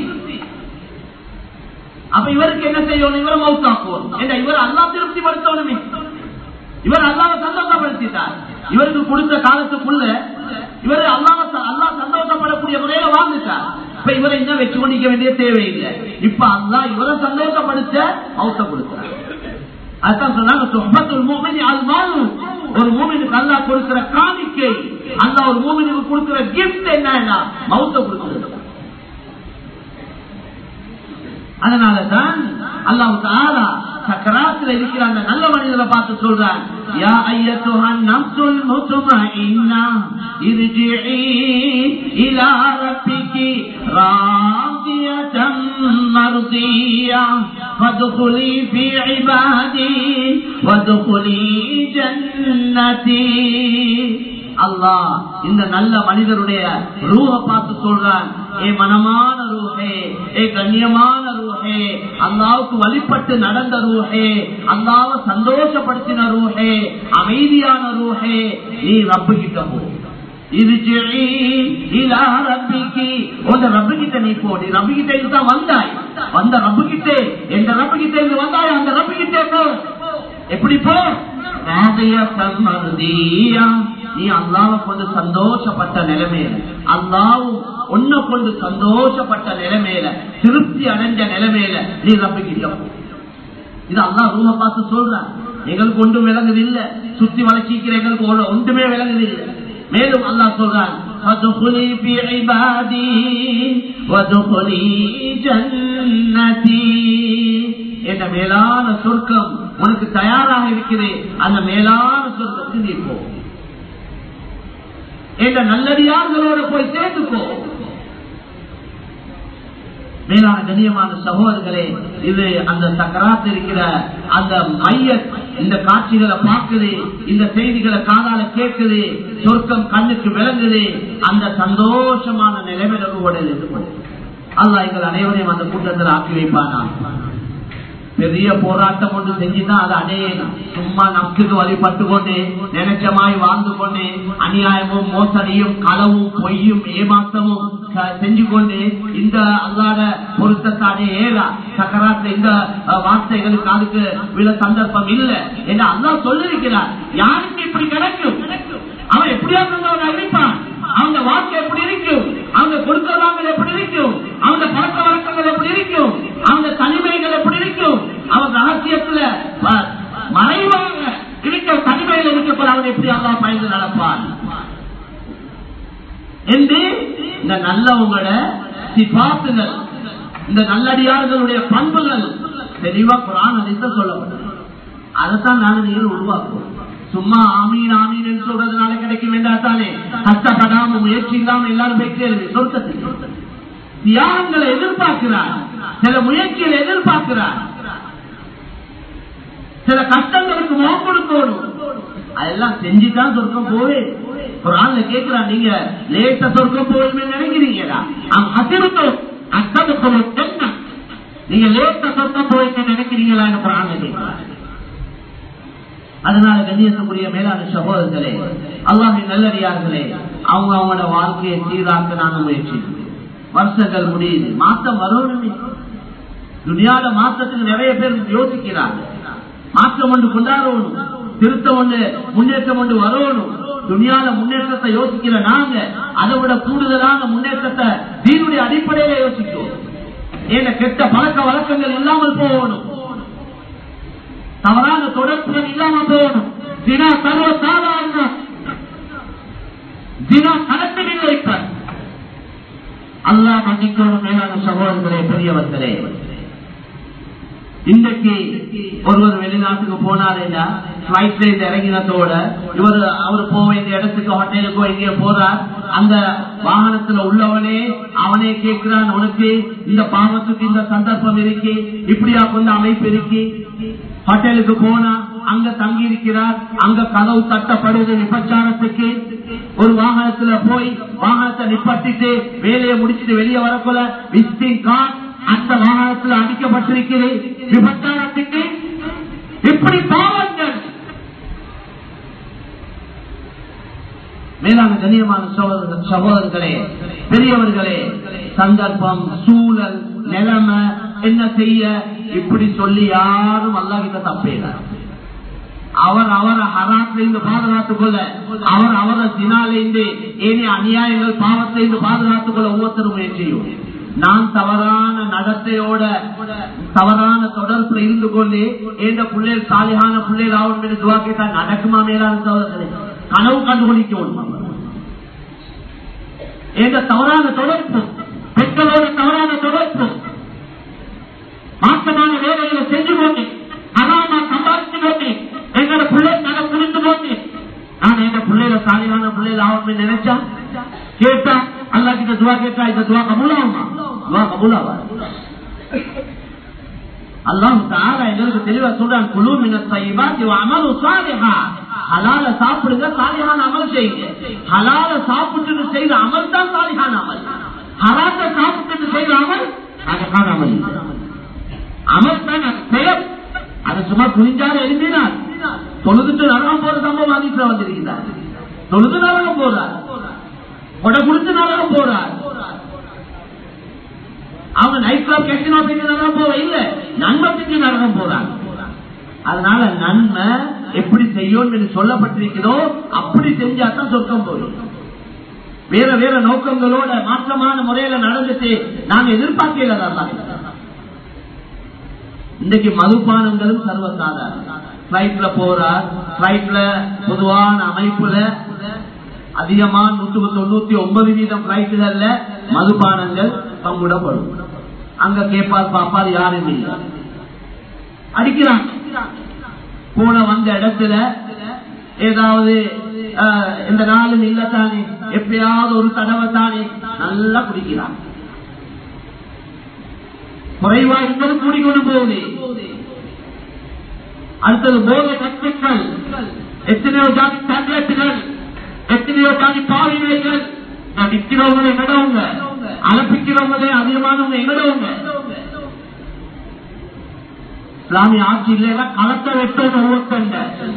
அப்ப இவருக்கு என்ன செய்யணும் இவரை மவுத்தாக்குவோம் ஏன்னா இவர் அல்லா திருப்தி படுத்தணுமே இவர் அல்லாவை சந்தோஷப்படுத்திட்டார் இவருக்கு கொடுத்த காலத்துக்குள்ள இவர் அல்லாம அல்லா சந்தோஷப்படக்கூடிய முறையில வாழ்ந்துட்டார் இப்ப இவரை இன்னும் வச்சு கொண்டிக்க வேண்டிய தேவையில்லை இப்ப அல்லா இவரை சந்தோஷப்படுத்த மௌத்த கொடுக்கிறார் அதுதான் சொன்னாங்க சொப்பத்துல் மூமினி அல் மவுத் ஒரு மூமினுக்கு அல்லா கொடுக்கிற காணிக்கை அல்லா ஒரு மூமினுக்கு கொடுக்கிற கிஃப்ட் என்ன மௌத்த கொடுக்கிறது அதனாலதான் அல்லாஹ் தாலா சக்கராத்துல இருக்கிற அந்த நல்ல மனிதரை பார்த்து சொல்றான் யா ஐயத்துஹன் நப்சுல் முத்துமஇன்னா இர்ஜிஇ இலா ரப்பிகி ராதியதம் மர்தியா فادخلي في عبادي وادخلي جنتي அல்லாஹ் இந்த நல்ல மனிதருடைய ரூஹ பார்த்து சொல்றான் ஏ மனமான ரூஹே ஏ கண்ணியமான ரூஹே அல்லாவுக்கு வழிபட்டு நடந்த ரூஹே அல்லாவ சந்தோஷப்படுத்தின ரூஹே அமைதியான ரூஹே நீ ரப்பு கிட்ட போ நீ போடி ரப்பு கிட்ட தான் வந்தாய் வந்த ரப்பு கிட்டே எந்த ரப்பு கிட்ட இருந்து வந்தாய் அந்த ரப்பு கிட்டே போ எப்படி போ நீ அல்லாவை கொண்டு சந்தோஷப்பட்ட நிலைமையில அல்லாவும் உன்னை கொண்டு சந்தோஷப்பட்ட நிலைமையில திருப்தி அடைஞ்ச நிலைமையில நீ ரப்பிக்கிட்ட இது அல்லா ரூம பார்த்து சொல்ற எங்களுக்கு ஒன்றும் விளங்குது இல்ல சுத்தி வளர்ச்சிக்கிற எங்களுக்கு ஒன்றுமே விளங்குது இல்லை மேலும் அல்லாஹ் சொல்றான் என்ற மேலான சொர்க்கம் உனக்கு தயாராக இருக்கிறேன் அந்த மேலான சொர்க்கத்துக்கு நீ போ என்ற நல்லடியார்களோட போய் சேர்த்துக்கோ மேலான கண்ணியமான சகோதரர்களே இது அந்த சக்கராத் இருக்கிற அந்த மைய இந்த காட்சிகளை பார்க்குது இந்த செய்திகளை காதால கேட்குது சொர்க்கம் கண்ணுக்கு விளங்குது அந்த சந்தோஷமான நிலைமையோட இருந்து அல்லாஹ் எங்கள் அனைவரையும் அந்த கூட்டத்தில் ஆக்கி வைப்பானா பெரிய போராட்டம் ஒன்று செஞ்சுதான் அதை அடையணும் சும்மா நப்சுக்கு வழிபட்டு கொண்டு நினைச்ச மாதிரி வாழ்ந்து கொண்டு அநியாயமும் மோசடியும் களவும் பொய்யும் ஏமாற்றமும் க- செஞ்சு கொண்டு இந்த அல்லாத பொருத்தத்தை அடைய ஏலா சக்கராத்துல இந்த அஹ், வார்த்தைகளுக்கு அதுக்கு விட சந்தர்ப்பம் இல்லை என்று அல்லாஹ் சொல்லியிருக்கிறார் யாருக்கு இப்படி கிடைக்கும் அவன் எப்படியாவது அவன் அறிவிப்பான் அவங்க வாழ்க்கை எப்படி இருக்கும் அவங்க கொடுக்கறாங்க எப்படி இருக்கும் அவங்க பழக்க வழக்கங்கள் எப்படி இருக்கும் அவங்க தனிமைகள் எப்படி இருக்கும் அவன் ரகசியத்துல அஹ், மறைவாக இருக்க தனிமையில் இருக்கப்பட அவன் எப்படி அல்லா பயந்து நடப்பான் என்று இந்த நல்லவங்களோட சிபாத்துகள் இந்த நல்லடியார்களுடைய பண்புகள் தெளிவா குரான் அதிர்த்த சொல்லப்படும் அதைத்தான் நாங்க நீங்கள் உருவாக்குவோம் சும்மா ஆமீன் ஆமீன் என்று சொல்றதுனால கிடைக்கும் என்றாத்தானே கஷ்டப்படாம முயற்சி இல்லாம எல்லாரும் போய் கேள்வி சொர்க்கத்துக்கு தியாகங்களை எதிர்பார்க்கிறார் சில முயற்சிகளை எதிர்பார்க்கிறார் சில கஷ்டங்களுக்கு முகம் கொடுக்கணும் அதெல்லாம் செஞ்சுதான் சொர்க்கம் போவே குரான்ல கேட்கிறா நீங்க லேச சொர்க்கம் போவேன்னு நினைக்கிறீங்களா அசிருத்தம் அசதுக்கணும் என்ன நீங்க லேச சொர்க்கம் போயிட்டு நினைக்கிறீங்களா குரான்ல கேட்கிறார் அதனால கண்ணியத்துக்குரிய மேலான சகோதரர்களே அல்லாஹின் நல்லடியார்களே அவங்க அவங்களோட வாழ்க்கையை சீராக்க நாங்க முயற்சி வருஷங்கள் முடியுது மாற்றம் வரணுமே துணியாத மாற்றத்துக்கு நிறைய பேர் யோசிக்கிறாங்க மாற்றம் ஒன்று கொண்டாடணும் திருத்தம் ஒன்று முன்னேற்றம் ஒன்று வரணும் துணியால முன்னேற்றத்தை யோசிக்கிற நாங்க அதை விட கூடுதலான முன்னேற்றத்தை தீனுடைய அடிப்படையில யோசிக்கிறோம் ஏன்னா கெட்ட பழக்க வழக்கங்கள் இல்லாமல் போகணும் தவறான தொடர்புகள் இல்லாம போகணும் தினா சர்வ சாதாரண தினா கணக்கில் இப்ப அல்லா மன்னிக்கணும் மேலான சகோதரர்களே பெரியவர்களே இன்றைக்கு ஒருவர் வெளிநாட்டுக்கு போனாருன்னா பிளைட்ல இருந்து இறங்கினத்தோட இவர் அவர் போக வேண்டிய இடத்துக்கு ஹோட்டலுக்கோ எங்கேயோ போறார் அந்த வாகனத்துல உள்ளவனே அவனே கேட்கிறான் உனக்கு இந்த பாவத்துக்கு இந்த சந்தர்ப்பம் இருக்கு இப்படியா கொண்ட அமைப்பு இருக்கு ஹோட்டலுக்கு போனா அங்க தங்கி இருக்கிறார் அங்க கதவு தட்டப்படுது விபச்சாரத்துக்கு ஒரு வாகனத்துல போய் வாகனத்தை நிப்பட்டிட்டு வேலையை முடிச்சிட்டு வெளியே வரக்குள்ள விசிட்டிங் கார்டு அந்த வாகனத்தில் அடிக்கப்பட்டிருக்கிறது விபச்சாரத்துக்கு இப்படி பாவங்கள் மேலான கண்ணியமான சகோதர- சகோதரர்களே பெரியவர்களே சந்தர்ப்பம் சூழல் நிலைமை என்ன செய்ய இப்படி சொல்லி யாரும் அல்லாஹிட்ட தப்பேதான் அவர் அவரை ஹராத்திலிருந்து பாதுகாத்துக் கொள்ள அவர் அவரை தினாலிருந்து ஏனே அநியாயங்கள் பாவத்திலிருந்து பாதுகாத்துக் கொள்ள ஒவ்வொருத்தரும் முயற்சியும் நான் தவறான நடத்தையோட தவறான தொடர்புல இருந்து கொண்டு எந்த பிள்ளைகள் சாலியான பிள்ளைகள் ஆகணும் என்று துவா கேட்டா நடக்குமா மேலான சகோதரர்களே கனவு கண்டுபிடிக்கணும் எந்த தவறான தொடர்பு பெண்களோட தவறான தொடர்பு மாற்றமான வேலைகளை செஞ்சு கொண்டு அதான் நான் சம்பாதிச்சு கொண்டு எங்களோட பிள்ளை நட புரிந்து கொண்டு நான் எங்க பிள்ளைல சாலியான பிள்ளைல ஆகணும்னு நினைச்சா கேட்டா அல்லா கிட்ட துவா கேட்டா இந்த துவா கபூலாகுமா துவா கபூலாவா அல்லாஹ் தாரா எங்களுக்கு தெளிவா சொல்றான் குழு மின சைபாத்தி அமலு சாலிஹா ஹலால சாப்பிடுங்க சாலிஹான அமல் செய்யுங்க ஹலால சாப்பிட்டு செய்த அமல் தான் சாலிஹான அமல் ஹராத்த சாப்பிட்டு செய்த அமல் சாலிஹான அமல் இல்லை. அமல் தான் அது பெயர் அதை சும்மா புரிஞ்சாத எழுதினார் தொழுதுட்டு நரகம் போற சம்பவம் அதிசல வந்திருக்கிறார் தொழுது நரகம் போறார் கொடை கொடுத்து நரகம் போறார் அவங்க நைட் கிளப் கேசினோ செஞ்சு நரகம் போவ இல்ல நன்மை செஞ்சு நரகம் போறாங்க அதனால நன்மை எப்படி செய்யும் என்று சொல்லப்பட்டிருக்கிறதோ அப்படி செஞ்சா தான் சொர்க்கம் போகும் வேற வேற நோக்கங்களோட மாற்றமான முறையில நடந்துட்டு நாங்க எதிர்பார்க்கல தான் இன்றைக்கு மதுபானங்களும் சர்வசாதாரணம் பிளைட்ல போறார் பிளைட்ல பொதுவான அமைப்புல அதிகமா நூற்றுக்கு தொண்ணூத்தி ஒன்பது வீதம் பிளைட்டுகள்ல மதுபானங்கள் பங்குடப்படும் அங்க கேட்பார் பாப்பார் யாரும் இல்லை அடிக்கிறான் போன வந்த இடத்துல ஏதாவது அஹ், இந்த நாளும் இல்லத்தானே எப்பயாவது ஒரு தடவை தானே நல்லா குடிக்கிறான் குறைவா என்பது கூடிக்கொண்டு போகுது அடுத்தது போதை கற்பித்தல் எத்தனையோ ஜாதி டேப்லெட்டுகள் எத்தனையோ ஜாதி பாவினைகள் விற்கிறவங்க எங்கடவங்க அலப்பிக்கிறவங்களே அதிகமானவங்க எங்கடவங்க இஸ்லாமிய ஆட்சி இல்லைன்னா களத்தை வெட்டோம் ஒவ்வொருத்தங்க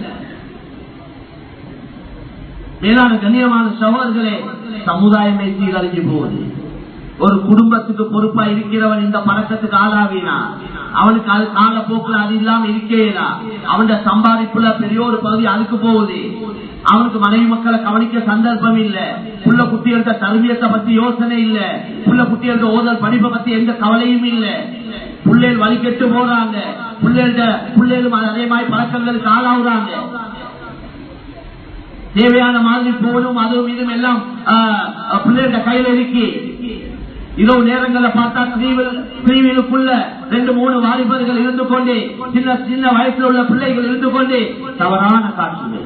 மேலான கண்ணியமான சகோதரர்களே சமுதாயமே சீரழிஞ்சு போகுது ஒரு குடும்பத்துக்கு பொறுப்பா இருக்கிறவன் இந்த பழக்கத்துக்கு ஆளாவினா அவனுக்கு அது காலப்போக்கில் அது இல்லாம இருக்கேனா அவன் சம்பாதிப்புல பெரிய ஒரு பகுதி அதுக்கு போகுது அவனுக்கு மனைவி மக்களை கவனிக்க சந்தர்ப்பம் இல்ல புள்ள குட்டிகளுக்கு தருவியத்தை பத்தி யோசனை இல்ல புள்ள குட்டிகளுக்கு ஓதல் படிப்பை பத்தி எந்த கவலையும் இல்ல பிள்ளைகள் வழி கெட்டு போறாங்க பிள்ளைகள பிள்ளைகளும் அதே மாதிரி பழக்கங்களுக்கு ஆளாகுறாங்க தேவையான மாதிரி போனும் அதுவும் இதுவும் எல்லாம் பிள்ளைகள கையில இருக்கு இரவு நேரங்களில் பார்த்தா பிரிவினுக்குள்ள ரெண்டு மூணு வாலிபர்கள் இருந்து கொண்டே சின்ன சின்ன வயசுல உள்ள பிள்ளைகள் இருந்து கொண்டே தவறான காட்சிகள்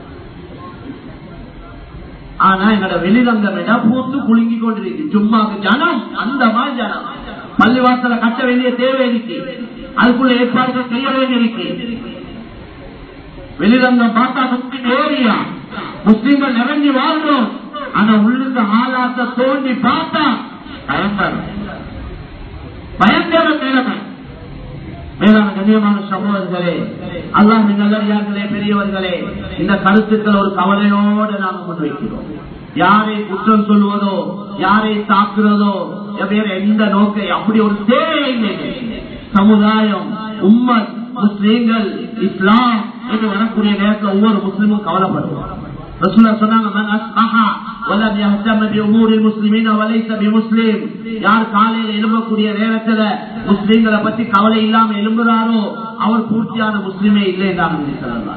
ஆனா எங்களோட வெளிரங்கம் விட பூத்து குலுங்கி கொண்டிருக்கு சும்மாக்கு ஜனம் அந்த மாதிரி ஜனம் பள்ளிவாசல கட்ட வேண்டிய தேவை இருக்கு அதுக்குள்ள ஏற்பாடுகள் செய்ய வேண்டியிருக்கு வெளிரங்கம் பார்த்தா முஸ்லிம் ஏரியா முஸ்லிம்கள் நிறைஞ்சி வாழ்றோம் ஆனா உள்ளுக்கு ஆளாத்த தோண்டி பார்த்தா பயங்கரம் பயங்கர நிலைமை மேலான கண்ணியமான சகோதரர்களே அல்லாஹ் நல்லடியார்களே பெரியவர்களே இந்த கருத்துக்கள் ஒரு கவலையோடு நாம் முன்வைக்கிறோம் யாரை குற்றம் சொல்வதோ யாரை தாக்குறதோ வேற எந்த நோக்கை அப்படி ஒரு தேவை இல்லை சமுதாயம் உம்மத் முஸ்லீம்கள் இஸ்லாம் என்று வரக்கூடிய நேரத்தில் ஒவ்வொரு முஸ்லீமும் கவலைப்படுவோம் ரசூலா சொன்னாங்க "மன் அஸ்பஹா வலம் யஹ்தம பிஉமூரி முஸ்லிமீன வலைஸ பிமுஸ்லிம்." யார் காலையில எழும்பக்கூடிய நேரத்துல முஸ்லிம்களை பத்தி கவலை இல்லாம எழும்புறாரோ அவர் பூர்த்தியான முஸ்லிமே இல்லை என்றாங்க சொல்லலாம்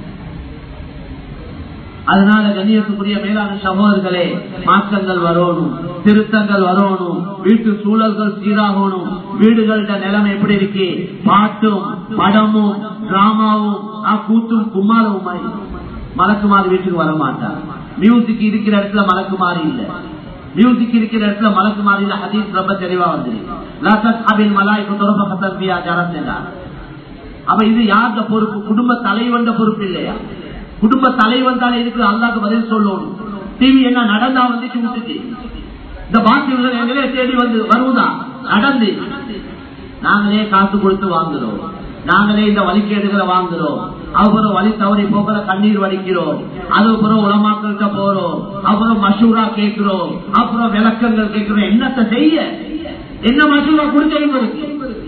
அதனால கண்ணியத்துக்குரிய மேலான சகோதரர்களே மாற்றங்கள் வரணும் திருத்தங்கள் வரணும் வீட்டு சூழல்கள் சீராகணும் வீடுகளோட நிலைமை எப்படி இருக்கு பாட்டும் படமும் டிராமாவும் கூத்தும் கும்மாளவுமாய் மலக்குமாரி வீட்டுக்கு வர மாட்டார் மியூசிக் இருக்கிற இடத்துல மலக்குமாரி இல்ல மியூசிக் இருக்கிற இடத்துல மலக்குமாரி இல்ல ஹதீஸ் ரொம்ப தெளிவா வந்து மலாய்க்கு தொடர்பு கத்தன்பியா ஜரம் அப்ப இது யார்த பொறுப்பு குடும்ப தலைவன் பொறுப்பு இல்லையா குடும்ப தலைவன் தானே இருக்கு அல்லாக்கு பதில் சொல்லணும் டிவி என்ன நடந்தா வந்துச்சு விட்டுச்சு இந்த பாக்கியங்கள் எங்களே தேடி வந்து வருவதா நடந்து நாங்களே காசு கொடுத்து வாங்குறோம் நாங்களே இந்த வழிகேடுகளை வாங்குறோம் அப்புறம் வழி தவறி போகிற கண்ணீர் வடிக்கிறோம் அதுக்கப்புறம் உலமாக்கள்கிட்ட போறோம் அப்புறம் மசூரா கேட்கிறோம் அப்புறம் விளக்கங்கள் கேட்கிறோம் என்னத்தை செய்ய என்ன மசூரா கொடுக்க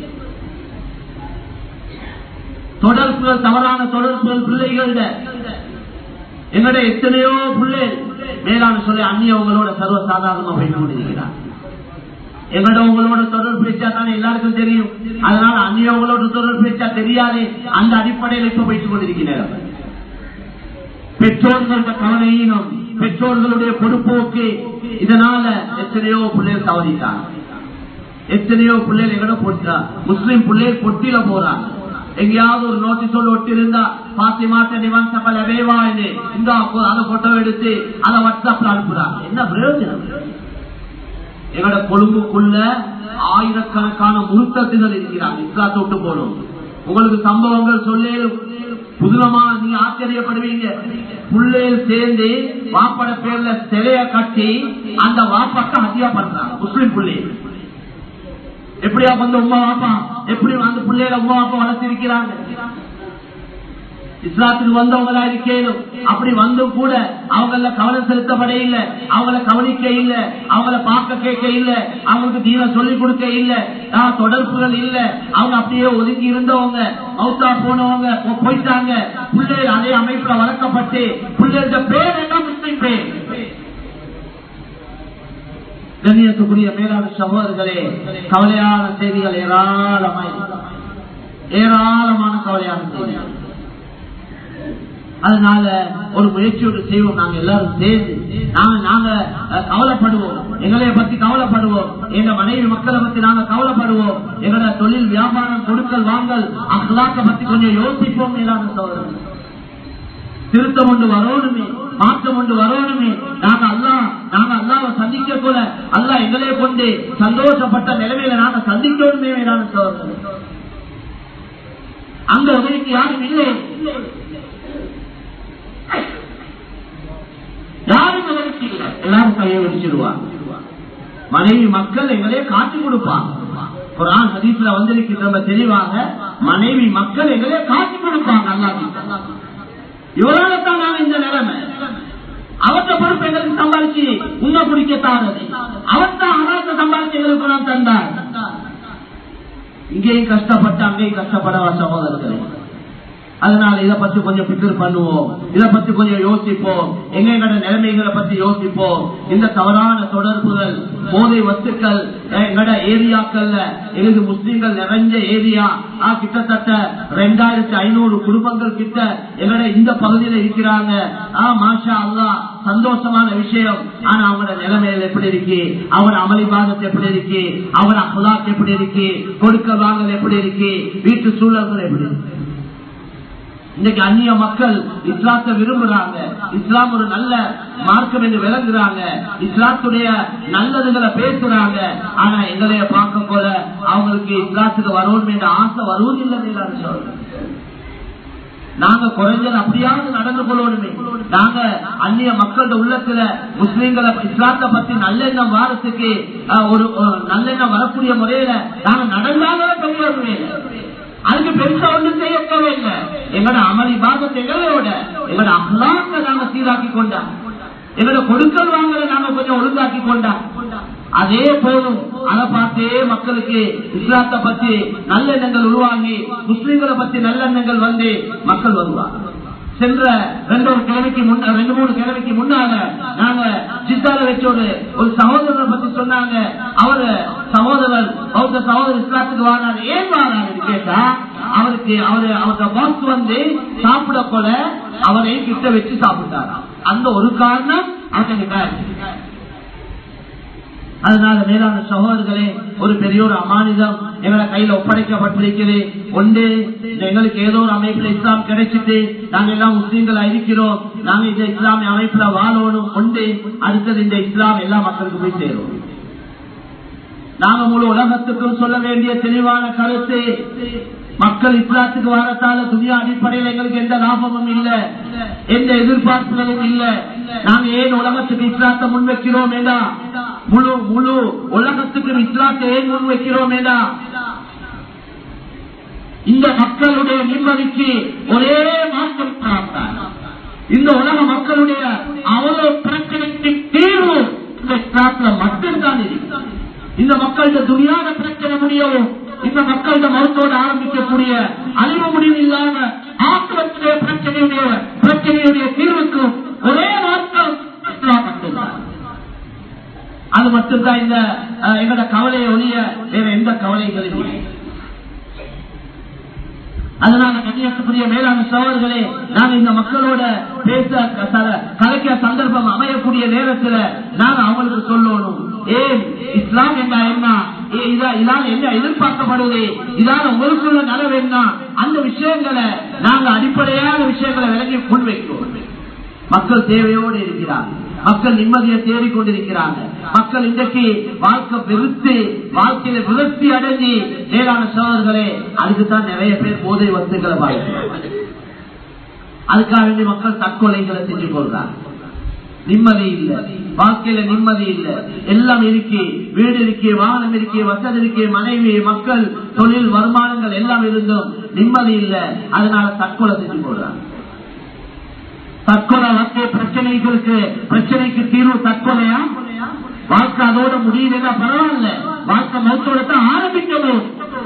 தொடர்புகள் தவறான தொடர்புகள் பிள்ளைகள எங்களுடைய எத்தனையோ பிள்ளை மேலான சொல்லி அந்நியவங்களோட சர்வசாதாரணமா போய் கொண்டிருக்கிறார் எங்களோட உங்களோட தொடர்பு பேச்சா தானே எல்லாருக்கும் தெரியும் அதனால அந்நியவங்களோட தொடர்பு பேச்சா தெரியாது அந்த அடிப்படையில் இப்ப போயிட்டு கொண்டிருக்கிறார் பெற்றோர்களோட கவனையினம் பெற்றோர்களுடைய பொறுப்போக்கு இதனால எத்தனையோ பிள்ளைகள் தவறிட்டாங்க எத்தனையோ பிள்ளைகள் எங்கட போட்டா முஸ்லிம் பிள்ளைகள் பொட்டில போறாங்க எங்கேயாவது ஒரு நோட்டீஸோடு ஒட்டி இருந்தா பாத்தி மாட்ட நிவான் சபல வேவாயினு இந்த அதை போட்டோ எடுத்து அதை வாட்ஸ்அப்ல அனுப்புறாங்க என்ன பிரயோஜனம் எங்களோட கொழும்புக்குள்ள ஆயிரக்கணக்கான முழுத்தத்துகள் இருக்கிறாங்க இஸ்லாத்தை விட்டு போனோம் உங்களுக்கு சம்பவங்கள் சொல்லேலும் புதுலமா நீங்க ஆச்சரியப்படுவீங்க புள்ளையில் சேர்ந்து வாப்பட பேர்ல சிலைய கட்டி அந்த வாப்பாக்க ஹத்தியா பண்றாங்க முஸ்லிம் பிள்ளைகள் எப்படியா வந்து உமா வாப்பா எப்படி அந்த பிள்ளைகளை உமா வாப்பா வளர்த்திருக்கிறாங்க இஸ்லாத்துக்கு வந்தவங்களா இருக்கேனும் அப்படி வந்தும் கூட அவங்கள கவனம் செலுத்தப்பட இல்ல அவங்கள கவனிக்க இல்ல அவங்கள பார்க்க கேட்க இல்ல அவங்களுக்கு தீன சொல்லிக் கொடுக்க இல்ல தொடர்புகள் இல்ல அவங்க அப்படியே ஒதுங்கி இருந்தவங்க மௌத்தா போனவங்க போயிட்டாங்க பிள்ளைகள் அதே அமைப்புல வளர்க்கப்பட்டு பிள்ளைகளோட பேர் என்ன முஸ்லிம் பேர் கண்ணியத்துக்குரிய மேலான சகோதரர்களே கவலையான செய்திகள் ஏராளமாய் ஏராளமான கவலையான செய்திகள் அதனால ஒரு முயற்சியோடு செய்வோம் நாங்க எல்லாரும் சேர்ந்து நாங்க நாங்க கவலைப்படுவோம் எங்களைய பத்தி கவலைப்படுவோம் எங்க மனைவி மக்களை பத்தி நாங்க கவலைப்படுவோம் எங்களோட தொழில் வியாபாரம் கொடுக்கல் வாங்கல் அல்லாக்க பத்தி கொஞ்சம் யோசிப்போம் மேலான சோதரர்கள் திருத்தம் ஒன்று வரணுமே மாற்றம் ஒன்று வரணுமே நாங்க அல்லா நாங்க அல்லாவை சந்திக்க கூட அல்லா எங்களே கொண்டு சந்தோஷப்பட்ட நிலைமையில நாங்க சந்திக்கணுமே மேலான சோதரர்கள் அங்க உதவிக்கு யாரும் இல்லை யாரும் உதவிக்கு இல்லை எல்லாரும் கையை விரிச்சிடுவாங்க மனைவி மக்கள் எங்களே காட்டி கொடுப்பாங்க குரான் ஹதீஸ்ல வந்திருக்கின்ற தெளிவாக மனைவி மக்கள் எங்களே காட்டி கொடுப்பாங்க அல்லா இவரால தான் நாங்க இந்த நிலைமை அவத்த பொறுப்பு எங்களுக்கு சம்பாதிச்சு உன்ன குடிக்க தாரது அவன் அனாத்த சம்பாதிச்சு எங்களுக்கு நான் தந்தார் இங்கேயும் கஷ்டப்பட்டு அங்கேயும் கஷ்டப்படவா சகோதரர்களே அதனால இதை பத்தி கொஞ்சம் பிக்கர் பண்ணுவோம் இதை பத்தி கொஞ்சம் யோசிப்போம் எங்க எங்கட நிலைமைகளை பத்தி யோசிப்போம் இந்த தவறான தொடர்புகள் போதை வஸ்துக்கள் எங்கட ஏரியாக்கள்ல எங்களுக்கு முஸ்லீம்கள் நிறைஞ்ச ஏரியா கிட்டத்தட்ட ரெண்டாயிரத்தி ஐநூறு குடும்பங்கள் கிட்ட எங்கட இந்த பகுதியில இருக்கிறாங்க ஆ மாஷா அல்லா சந்தோஷமான விஷயம் ஆனா அவங்களோட நிலைமையில எப்படி இருக்கு அவட அமளிபாதத்தை எப்படி இருக்கு அவட அகலாக் எப்படி இருக்கு கொடுக்க வாங்கல் எப்படி இருக்கு வீட்டு சூழல்கள் எப்படி இருக்கு இன்னைக்கு அந்நிய மக்கள் இஸ்லாத்தை விரும்புறாங்க இஸ்லாம் ஒரு நல்ல மார்க்கம் என்று விளங்குறாங்க இஸ்லாத்துடைய நல்லதுகளை பேசுறாங்க ஆனா எங்களைய பார்க்க போல அவங்களுக்கு இஸ்லாத்துக்கு வரணும் என்ற ஆசை வருவது இல்லை சொல்றேன் நாங்க குறைஞ்சது அப்படியாவது நடந்து கொள்ளணுமே நாங்க அந்நிய மக்களோட உள்ளத்துல முஸ்லீம்களை இஸ்லாத்தை பத்தி நல்லெண்ணம் வாரத்துக்கு ஒரு நல்லெண்ணம் வரக்கூடிய முறையில நாங்க நடந்தாலும் பெரிய அதுக்கு பெருசா ஒன்றும் செய்ய தேவையில்லை எங்களோட அமளி பாகத்தை எங்களோட எங்களோட அகலாக்க நாங்க சீராக்கி கொண்டா எங்களோட கொடுக்கல் வாங்கல நாங்க கொஞ்சம் ஒழுங்காக்கி கொண்டா அதே போதும் அதை பார்த்தே மக்களுக்கு இஸ்லாத்தை பத்தி நல்லெண்ணங்கள் உருவாகி முஸ்லிம்களை பத்தி நல்லெண்ணங்கள் வந்து மக்கள் வருவாங்க சென்ற ரெண்டு ஒரு கிழமைக்கு முன்ன ரெண்டு மூணு கிழமைக்கு முன்னால நாங்க சித்தால வச்ச ஒரு ஒரு சகோதரரை பத்தி சொன்னாங்க அவரு சகோதரர் பௌத்த சகோதரர் இஸ்லாத்துக்கு வாராரு ஏன் வாராரு கேட்டா அவருக்கு அவரு அவரோட பாஸ் வந்து சாப்பிட போல அவரை கிட்ட வச்சு சாப்பிட்டாரா அந்த ஒரு காரணம் அவங்க அதனால மேலான சகோதரர்களே ஒரு பெரிய ஒரு அமானிதம் எங்களை கையில ஒப்படைக்கப்பட்டிருக்கிறது ஒன்று எங்களுக்கு ஏதோ ஒரு அமைப்புல இஸ்லாம் கிடைச்சிட்டு நாங்க எல்லாம் முஸ்லீம்களா இருக்கிறோம் நாங்க இந்த இஸ்லாமிய அமைப்புல வாழணும் ஒன்று அடுத்தது இந்த இஸ்லாம் எல்லா மக்களுக்கு போய் சேரும் நாங்க முழு உலகத்துக்கும் சொல்ல வேண்டிய தெளிவான கருத்து மக்கள் இஸ்லாத்துக்கு வரத்தால துணியா அடிப்படையில் எங்களுக்கு எந்த லாபமும் இல்ல எந்த எதிர்பார்ப்புகளும் இல்ல நாங்க ஏன் உலகத்துக்கு இஸ்லாத்தை முன்வைக்கிறோம் ஏடா முழு முழு உலகத்துக்கு இஸ்லாத்தை ஏன் முன்வைக்கிறோம் ஏடா இந்த மக்களுடைய நிம்மதிக்கு ஒரே மாற்றம் இந்த உலக மக்களுடைய அவ்வளவு பிரச்சனைக்கு தீர்வு இந்த இஸ்லாத்துல மட்டும்தான் இருக்கு இந்த மக்களுடைய துணியான பிரச்சனை முடியவும் இந்த மக்களிட மருத்துவோடு ஆரம்பிக்கக்கூடிய அழிவு முடிவு இல்லாம ஆக்கிரத்துடைய பிரச்சனையுடைய பிரச்சனையுடைய தீர்வுக்கும் ஒரே மாற்றம் மட்டும்தான் அது மட்டும்தான் இந்த எங்களோட கவலையை ஒழிய வேற எந்த கவலைகளும் இல்லை அதனால கன்னியாகுமரிய மேலான சோழர்களே நாங்க இந்த மக்களோட பேச கலைக்க சந்தர்ப்பம் அமையக்கூடிய நேரத்துல நாங்க அவங்களுக்கு சொல்லணும் ஏன் இஸ்லாம் என்ன என்ன இதால் என்ன எதிர்பார்க்கப்படுது இதால உங்களுக்குள்ள நலவு என்ன அந்த விஷயங்களை நாங்க அடிப்படையான விஷயங்களை விலகி முன்வைக்கிறோம் மக்கள் தேவையோடு இருக்கிறாங்க மக்கள் நிம்மதியை தேடிக்கொண்டிருக்கிறாங்க மக்கள் இன்றைக்கு வாழ்க்கை வெறுத்து வாழ்க்கையில விரக்தி அடைஞ்சி மேலான சோழர்களே அதுக்குத்தான் நிறைய பேர் போதை வஸ்துக்களை பாதிக்கிறாங்க அதுக்காக வேண்டி மக்கள் தற்கொலைகளை செஞ்சு கொள்றாங்க நிம்மதி இல்ல வாழ்க்கையில நிம்மதி இல்ல எல்லாம் இருக்கே வீடு இருக்கே வாகனம் இருக்கே வசதி இருக்கே மனைவி மக்கள் தொழில் வருமானங்கள் எல்லாம் இருந்தும் நிம்மதி இல்ல அதனால தற்கொலை செஞ்சு கொள்றாங்க தற்கொலை வந்து பிரச்சனைகளுக்கு பிரச்சனைக்கு தீர்வு தற்கொலையா வாழ்க்கை அதோட முடியலன்னா பரவாயில்ல வாழ்க்கை மௌத்தோட தான் ஆரம்பிக்கணும்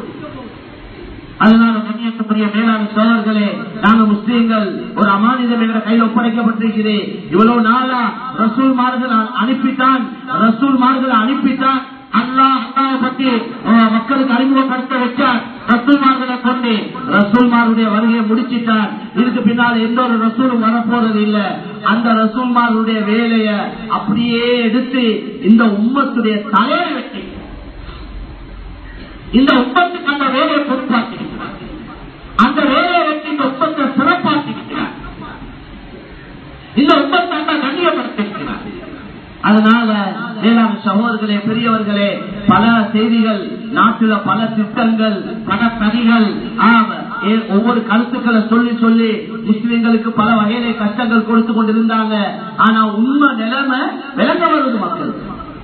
அதனால கண்ணியத்துக்குரிய மேலான சோழர்களே நாங்க முஸ்லீம்கள் ஒரு அமானிதம் என்ற கையில் ஒப்படைக்கப்பட்டிருக்கிறேன் இவ்வளவு நாளா ரசூல்மார்கள் அனுப்பித்தான் ரசூல்மார்கள் அனுப்பித்தான் அல்லா அல்லாவை பத்தி மக்களுக்கு அறிமுகப்படுத்த வச்சார் ரசூல்மார்களை கொண்டு ரசூல்மாருடைய வருகையை முடிச்சிட்டார் இதுக்கு பின்னால் எந்த ஒரு ரசூலும் வரப்போறது இல்ல அந்த ரசூல்மாருடைய வேலைய அப்படியே எடுத்து இந்த உம்மத்துடைய தலையை வெட்டி இந்த உப்பத்துக்கு அந்த வேலையை பொறுப்பாக்கியிருக்கிறார் அந்த வேலையை வச்சு இந்த உப்பத்தை சிறப்பாக்கியிருக்கிறார் இந்த உப்பத்தை அந்த கண்ணியப்படுத்திருக்கிறார் அதனால வேளாண் சகோதரர்களே பெரியவர்களே பல செய்திகள் நாட்டில பல திட்டங்கள் பல பணிகள் ஏ- ஒவ்வொரு கருத்துக்களை சொல்லி சொல்லி முஸ்லிம்களுக்கு பல வகையிலே கஷ்டங்கள் கொடுத்து கொண்டிருந்தாங்க ஆனா உண்மை நிலைமை விளங்க வருது மக்கள்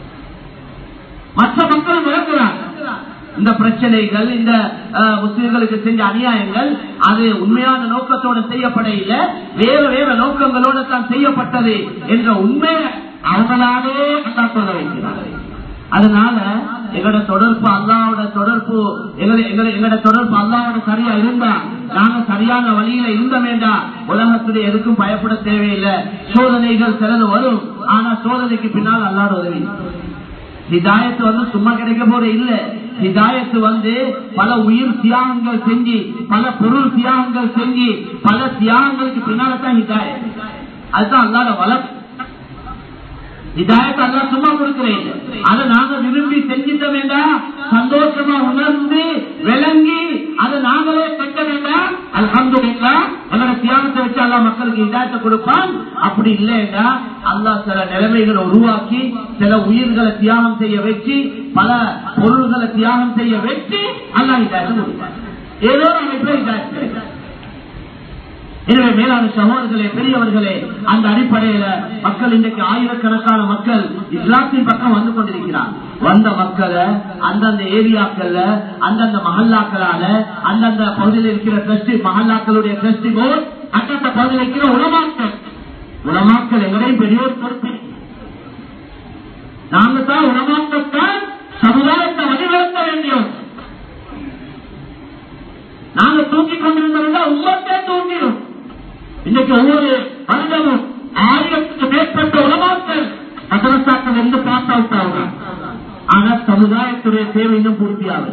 மற்ற மக்கள் விளங்குறாங்க இந்த பிரச்சனைகள் இந்த அஹ், முஸ்லிம்களுக்கு செஞ்ச அநியாயங்கள் அது உண்மையான நோக்கத்தோட செய்யப்பட இல்ல வேற வேற நோக்கங்களோட தான் செய்யப்பட்டது என்ற உண்மை அவங்களாலே அல்லா சொல்ல வைக்கிறார் அதனால எங்களோட தொடர்பு அல்லாவோட தொடர்பு எங்களை எங்களை- எங்களோட தொடர்பு அல்லாவோட சரியா இருந்தா நாங்க சரியான வழியில இருந்தமேண்டா உலகத்துடைய எதுக்கும் பயப்பட தேவையில்லை சோதனைகள் சிலது வரும் ஆனா சோதனைக்கு பின்னால் அல்லாட உதவி ஹிதாயத்து வந்து சும்மா கிடைக்க போற இல்ல ஹிதாயத்து வந்து பல உயிர் தியாகங்கள் செஞ்சு பல பொருள் தியாகங்கள் செஞ்சு பல தியாகங்களுக்கு பின்னால்தான் ஹிதாயத் அதுதான் அல்லாத வளர்ச்சி இதாயத்தை அல்லா சும்மா கொடுக்கிறேன் அதை நாங்க விரும்பி செஞ்சிட்ட வேண்டாம் சந்தோஷமா உணர்ந்து விளங்கி அதை நாங்களே பெற்ற வேண்டாம் அல்ஹம்துலில்லா எங்களோட தியாகத்தை வச்சு அல்லா மக்களுக்கு இதாயத்தை கொடுப்பான் அப்படி இல்லைன்னா அல்லாஹ் சில நிலைமைகளை உருவாக்கி சில உயிர்களை தியாகம் செய்ய வச்சு பல பொருள்களை தியாகம் செய்ய வச்சு அல்லாஹ் இதாயத்தை கொடுப்பான் ஏதோ ஒரு அமைப்புல இதாயத்தை கிடைக்கும். எனவே மேலான சகோதரர்களே பெரியவர்களே அந்த அடிப்படையில மக்கள் இன்றைக்கு ஆயிரக்கணக்கான மக்கள் இஸ்லாத்தின் பக்கம் வந்து கொண்டிருக்கிறார் வந்த மக்களை அந்தந்த ஏரியாக்கள்ல அந்தந்த மஹல்லாக்களால அந்தந்த பகுதியில் இருக்கிற டிரஸ்டி மஹல்லாக்களுடைய டிரஸ்டி போர்ட் அந்தந்த பகுதியில் இருக்கிற உலமாக்கள் உலமாக்கள் எங்களையும் பெரியோர் பொறுப்பு நாங்க தான் உலமாக்கள் தான் சமுதாயத்தை வழிநடத்த வேண்டியோம் நாங்க தூக்கி கொண்டிருந்தா உம்மத்தே தூங்கிடும் இன்னைக்கு ஒவ்வொரு வருடமும் ஆயிரத்துக்கு மேற்பட்ட உலமாக்கள் மதரசாக்கள் இருந்து பாஸ் அவுட் ஆகுறாங்க ஆனா சமுதாயத்துடைய தேவை இன்னும் பூர்த்தியாகும்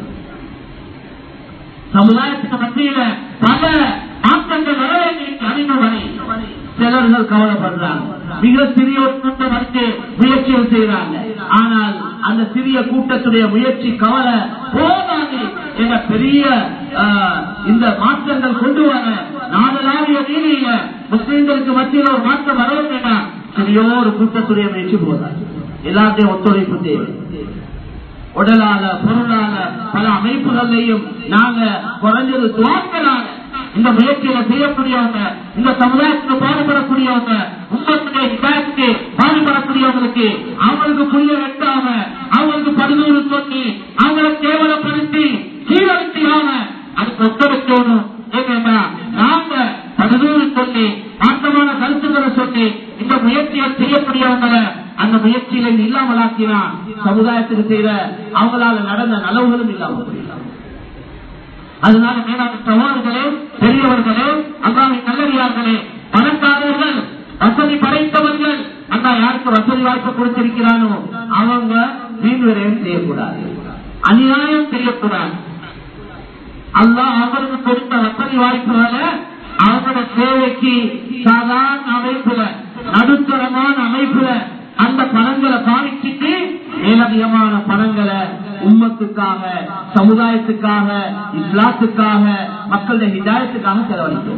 சமுதாயத்துக்கு மத்தியில பல மாற்றங்கள் வர வேண்டியிருக்கு அறிவு வரை சிலர்கள் கவலைப்படுறாங்க மிக சிறிய ஒரு கூட்டம் வந்து முயற்சிகள் செய்யறாங்க ஆனால் அந்த சிறிய கூட்டத்துடைய முயற்சி கவலை போதாது என்ற பெரிய ஆஹ், இந்த மாற்றங்கள் கொண்டு வர நாடலாவிய ரீதியில முஸ்லிம்களுக்கு மத்தியில் ஒரு மாற்றம் வர வேண்டாம் சிறியோ ஒரு கூட்டத்துடைய முயற்சி போதாது எல்லாத்தையும் ஒத்துழைப்பு தேவை உடலால பொருளால பல அமைப்புகளையும் நாங்க குறைஞ்சது துவாக்களால இந்த முயற்சியில செய்யக்கூடியவங்க இந்த சமுதாயத்துக்கு பாடுபடக்கூடியவங்க உங்களுடைய இதாயத்துக்கு பாடுபடக்கூடியவங்களுக்கு அவங்களுக்கு புரிய வெட்டாம அவங்களுக்கு படுதூறு சொல்லி அவங்களை கேவலப்படுத்தி சீரழித்தியாம அதுக்கு ஒத்துழைக்கணும் ஏன்னா நாங்க படுதூறு சொல்லி மாற்றமான கருத்துக்களை சொல்லி இந்த முயற்சியை செய்யக்கூடியவங்களை அந்த முயற்சியில இல்லாமலாக்கினா சமுதாயத்துக்கு செய்யற அவங்களால நடந்த நலவுகளும் இல்லாமல் போயிடலாம் அதனால மேலான சவால்களே பெரியவர்களே அல்லாவின் நல்லடியார்களே பணக்காரர்கள் வசதி படைத்தவர்கள் அண்ணா யாருக்கு வசதி வாய்ப்பு கொடுத்திருக்கிறானோ அவங்க வீண் விரயம் செய்யக்கூடாது அநியாயம் செய்யக்கூடாது அல்லாஹ் அவங்களுக்கு கொடுத்த வசதி வாய்ப்புகளை அவங்களோட சேவைக்கு சாதாரண அமைப்புல நடுத்தரமான அமைப்புல அந்த பணங்களை பாவிச்சுட்டு மேலதிகமான பணங்களை உம்மத்துக்காக சமுதாயத்துக்காக இஸ்லாத்துக்காக மக்களுடைய ஹிதாயத்துக்காக செலவழிக்கும்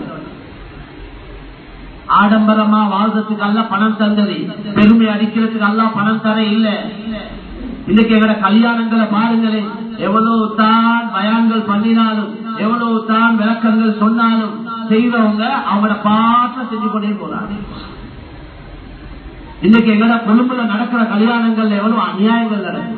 ஆடம்பரமா வாழ்றதுக்கு அல்ல பணம் தந்தது பெருமை அடிக்கிறதுக்கு அல்ல பணம் தர இல்ல இன்னைக்கு எங்கட கல்யாணங்களை பாருங்களேன் எவ்வளவு தான் பயான்கள் பண்ணினாலும் எவ்வளவு தான் விளக்கங்கள் சொன்னாலும் செய்யறவங்க அவங்களோட பாட்டில் செஞ்சு கொண்டே போறாங்க இன்னைக்கு எங்கட கொழும்புல நடக்கிற கல்யாணங்கள்ல எவ்வளவு அநியாயங்கள் நடக்குது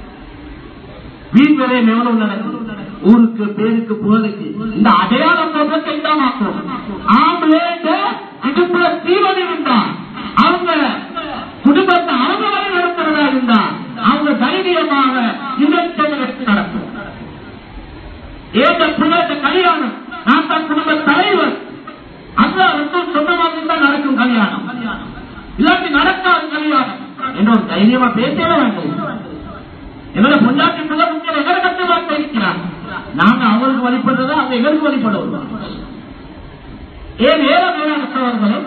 வீண் விரயம் எவ்வளவு நடக்குது ஊருக்கு பேருக்கு புகழுக்கு இந்த அடையாள போட்டத்தை தான் மாற்றோம் ஆம்பளேட்ட இடுப்புல தீவன் இருந்தா அவங்க குடும்பத்தை அவங்க வழி நடத்துறதா இருந்தா அவங்க தைரியமாக இன்னொருத்தவங்க எடுத்து நடக்கும் ஏந்த பிள்ளைத்த கல்யாணம் நான் தான் குடும்ப தலைவர் அந்த வந்து சொந்தமாக தான் நடக்கும் கல்யாணம் இல்லாட்டி நடக்காது கல்யாணம் என்ற ஒரு தைரியமா பேசவே வேண்டும் என்னோட பொண்டாட்டி பிள்ளை முக்கியம் எங்களை கட்டுப்பாட்டு இருக்கிறாங்க நாங்க அவங்களுக்கு வழிபடுறதா அவங்க எங்களுக்கு வழிபடுவோம் ஏன் வேற மேலான சோழர்களே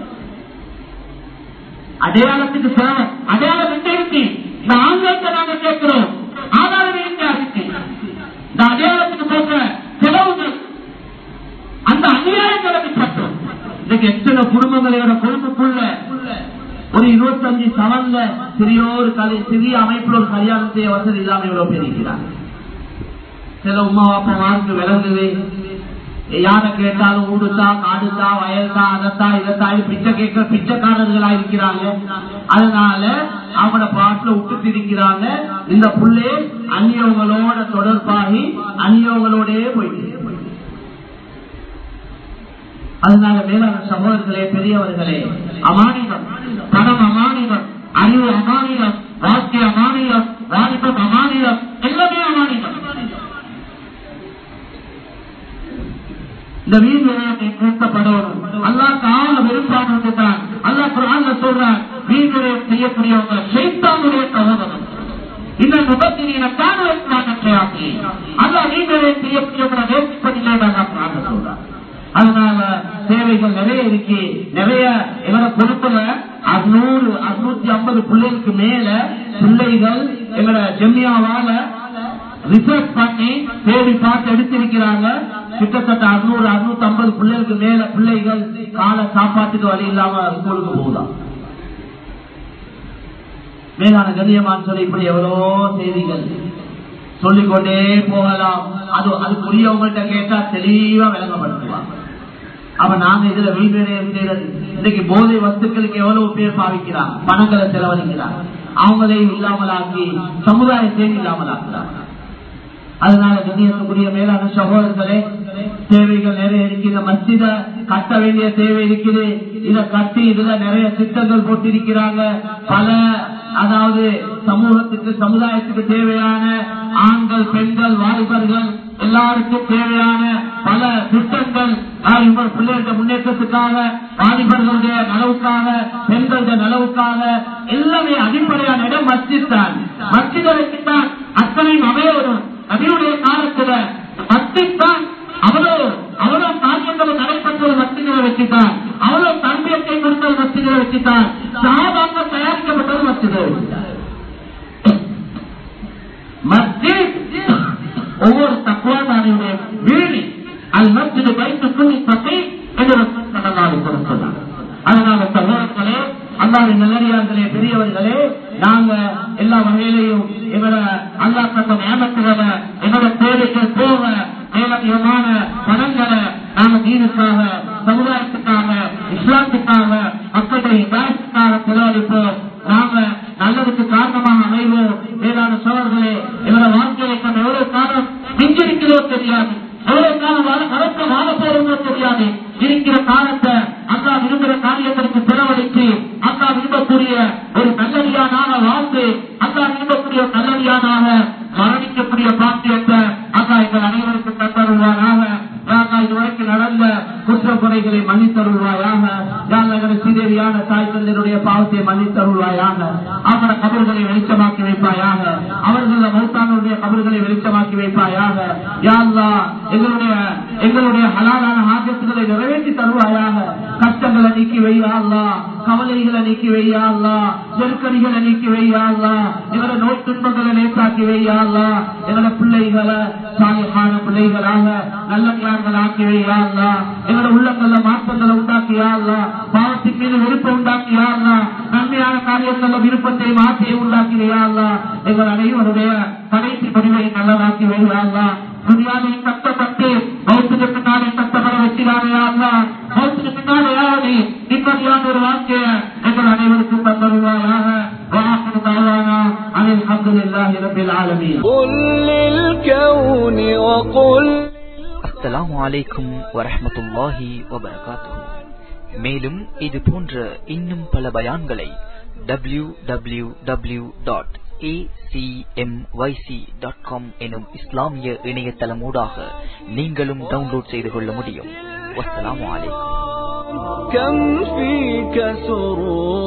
அடையாளத்துக்கு சேவை அடையாளம் எங்க இருக்கு இந்த ஆங்கிலத்தை நாங்க கேட்கிறோம் ஆதாரம் எங்க இருக்கு இந்த அடையாளத்துக்கு போட்ட செலவுகள் அந்த அநியாயங்களுக்கு பற்றும் இன்னைக்கு எத்தனை குடும்பங்களோட குடும்பக்குள்ள ஒரு இருபத்தஞ்சு சவன்ல சிறிய ஒரு கலை சிறிய அமைப்புல ஒரு கல்யாணம் செய்ய வசதி இல்லாம இவ்வளவு பேர் இருக்கிறாங்க சில உமா அப்பா வாழ்க்கை விளங்குது யாரை கேட்டாலும் ஊடுத்தா காடுத்தா வயல்தா அதத்தா இதத்தா இது பிச்சை கேட்கிற பிச்சைக்காரர்களா இருக்கிறாங்க அதனால அவங்களோட பாட்டுல விட்டு இருக்கிறாங்க இந்த புள்ளே அந்நியவங்களோட தொடர்பாகி அந்நியவங்களோடே போயிட்டு அதனால மேலான சகோதரர்களே பெரியவர்களே அமானிதம் பணம் அமானிதம் அறிவு அமானிதம் வாழ்க்கை அமானிதம் வாலிபம் அமானிதம் எல்லாமே அமானிதம் இந்த வீண் விளையாட்டை நிறுத்தப்படணும் அல்லா கால வெறுப்பானது தான் அல்லா குரான்ல சொல்றான் வீண் விளையாட்டு செய்யக்கூடியவங்க சைத்தானுடைய சகோதரன் இந்த முகத்தின காரணத்தை அல்லா வீண் விளையாட்டு செய்யக்கூடியவங்களை நேசிப்பதில்லை அல்லா குரான்ல சொல்றான் அதனால தேவைகள் நிறைய இருக்கு நிறைய எங்களோட பொறுப்புல அறுநூறு அறுநூத்தி ஐம்பது பிள்ளைகளுக்கு மேல பிள்ளைகள் எங்களோட ஜெமியாவால ரிசர்ச் பண்ணி தேடி பார்த்து எடுத்திருக்கிறாங்க கிட்டத்தட்ட அறுநூறு அறுநூத்தி ஐம்பது பிள்ளைகளுக்கு மேல பிள்ளைகள் கால சாப்பாட்டுக்கு வழி இல்லாம ஸ்கூலுக்கு போகுதான் மேலான கண்ணியமான் சொல்லி இப்படி எவ்வளவோ செய்திகள் சொல்லிக்கொண்டே போகலாம் அது அதுக்குரியவங்கள்ட்ட கேட்டா தெளிவா விளங்கப்படுத்துவாங்க அப்ப நாங்க இதுல வீடு செய்யறது இன்னைக்கு போதை வஸ்துக்களுக்கு எவ்வளவு பேர் பாவிக்கிறாங்க பணங்களை செலவழிக்கிறாங்க அவங்களையும் இல்லாமலாக்கி சமுதாயத்தையும் இல்லாமலாக்குறாங்க அதனால கண்ணியத்துக்குரிய மேலான சகோதரர்களே தேவைகள் நிறைய இருக்கு இந்த மஸ்ஜித கட்ட வேண்டிய தேவை இருக்குது இத கட்டி இதுல நிறைய திட்டங்கள் போட்டிருக்கிறாங்க பல அதாவது சமூகத்துக்கு சமுதாயத்துக்கு தேவையான ஆண்கள் பெண்கள் வாலிபர்கள் எல்லாருக்கும் தேவையான பல திட்டங்கள் இவர் பிள்ளைகள முன்னேற்றத்துக்காக வாலிபர்களுடைய நலவுக்காக பெண்களுடைய நலவுக்காக எல்லாமே அடிப்படையான இடம் மஸ்ஜித் தான் மஸ்ஜிதை தான் அத்தனையும் அமையோடும் நபியுடைய காலத்துல மஸ்ஜித் தான் அவ்வளவு அவ்வளவு காரியங்களும் நடைபெற்றது மஸ்ஜிகளை வச்சுதான் அவ்வளவு தன்மையத்தை கொடுத்தது மஸ்ஜிகளை வச்சுதான் சாதாரண தயாரிக்கப்பட்டது மஸ்ஜிதை வச்சுதான் மஸ்ஜித் ஒவ்வொரு தக்குவாதாரியுடைய வீடு அது மஸ்ஜிது வைத்து துணி பற்றி என்று கடலாறு கொடுத்ததான் அதனால சகோதரர்களே அல்லாவின் நல்லடியார்களே பெரியவர்களே நாங்க எல்லா வகையிலையும் எங்களோட அல்லா தந்த நியமத்துகளை எங்களோட தேவைகள் போக மேலதிகமான பணங்களை நாம தீனுக்காக சமுதாயத்துக்காக இஸ்லாத்துக்காக மக்களுடைய இதாயத்துக்காக செலவழிப்போம் நாம நல்லதுக்கு காரணமாக அமைவோம் மேலான சோழர்களே எங்களோட வாழ்க்கையை நம்ம எவ்வளவு காலம் மிஞ்சிருக்கிறதோ தெரியாது எவ்வளவு காலம் வாழ கலக்க வாழ போறதோ தெரியாது இருக்கிற காலத்தை அல்லா விரும்புகிற காரியங்களுக்கு செலவழித்து அல்லா விரும்பக்கூடிய ஒரு நல்லடியானாக வாழ்ந்து அல்லா விரும்பக்கூடிய நல்லடியானாக மரணிக்கக்கூடிய பாக்கியத்தை அல்லா எங்கள் அனைவருக்கும் தந்தருவாராக யாரா இதுவரைக்கும் நடந்த குற்ற குறைகளை மன்னித்தருள்வாயாக யாரை சீதேவியான தாய் தந்தருடைய பாவத்தை மன்னித்தருள்வாயாக அவரோட கபர்களை வெளிச்சமாக்கி வைப்பாயாக அவர்கள மௌத்தானுடைய கபர்களை வெளிச்சமாக்கி வைப்பாயாக யாழ்லா எங்களுடைய எங்களுடைய ஹலாலான ஆஜத்துகளை நிறைவேற்றி தருவாயாக கஷ்டங்களை நீக்கி வையாள்லா கவலைகளை நீக்கி வையாள்லா நெருக்கடிகளை நீக்கி வையாள்லா எங்களோட நோய் துன்பங்களை லேசாக்கி வையாள்லா எங்களோட பிள்ளைகளை சாயமான பிள்ளைகளாக நல்லடியார்கள் ஆக்கி வையாள்லா எங்களோட உள்ளங்கள்ல மாற்றங்களை உண்டாக்கியாள்லா பாவத்தின் மீது விருப்பம் உண்டாக்கியாள்லா நன்மையான காரியங்கள்ல விருப்பத்தை மாற்றியை உண்டாக்கி வையாள்லா எங்கள் அனைவருடைய கடைசி முடிவை நல்லதாக்கி வையாள்லா துணியாவையும் கஷ்டப்பட்டு மௌத்துக்கு பின்னாலே கஷ்டப்பட வச்சிடாதையாள்லா மௌத்துக்கு பின்னாலேயாவது நிம்மதியான ஒரு வாழ்க்கைய எங்கள் அனைவருக்கும் தந்தருவாயாக வாக்கு தாவானா அனில் அப்துல்லாஹி ரபில் ஆலமீன் قل للكون وقل அஸ்ஸலாமு அலைக்கும் வரஹ்மத்துல்லாஹி வபரகாத்துஹு மேலும் இது போன்ற இன்னும் பல பயான்களை W W W dot dot com எனும் இஸ்லாமிய இணையதளமூடாக நீங்களும் டவுன்லோட் செய்து கொள்ள முடியும் வஸ்ஸலாமு அலைக்கும் كم فيك سرور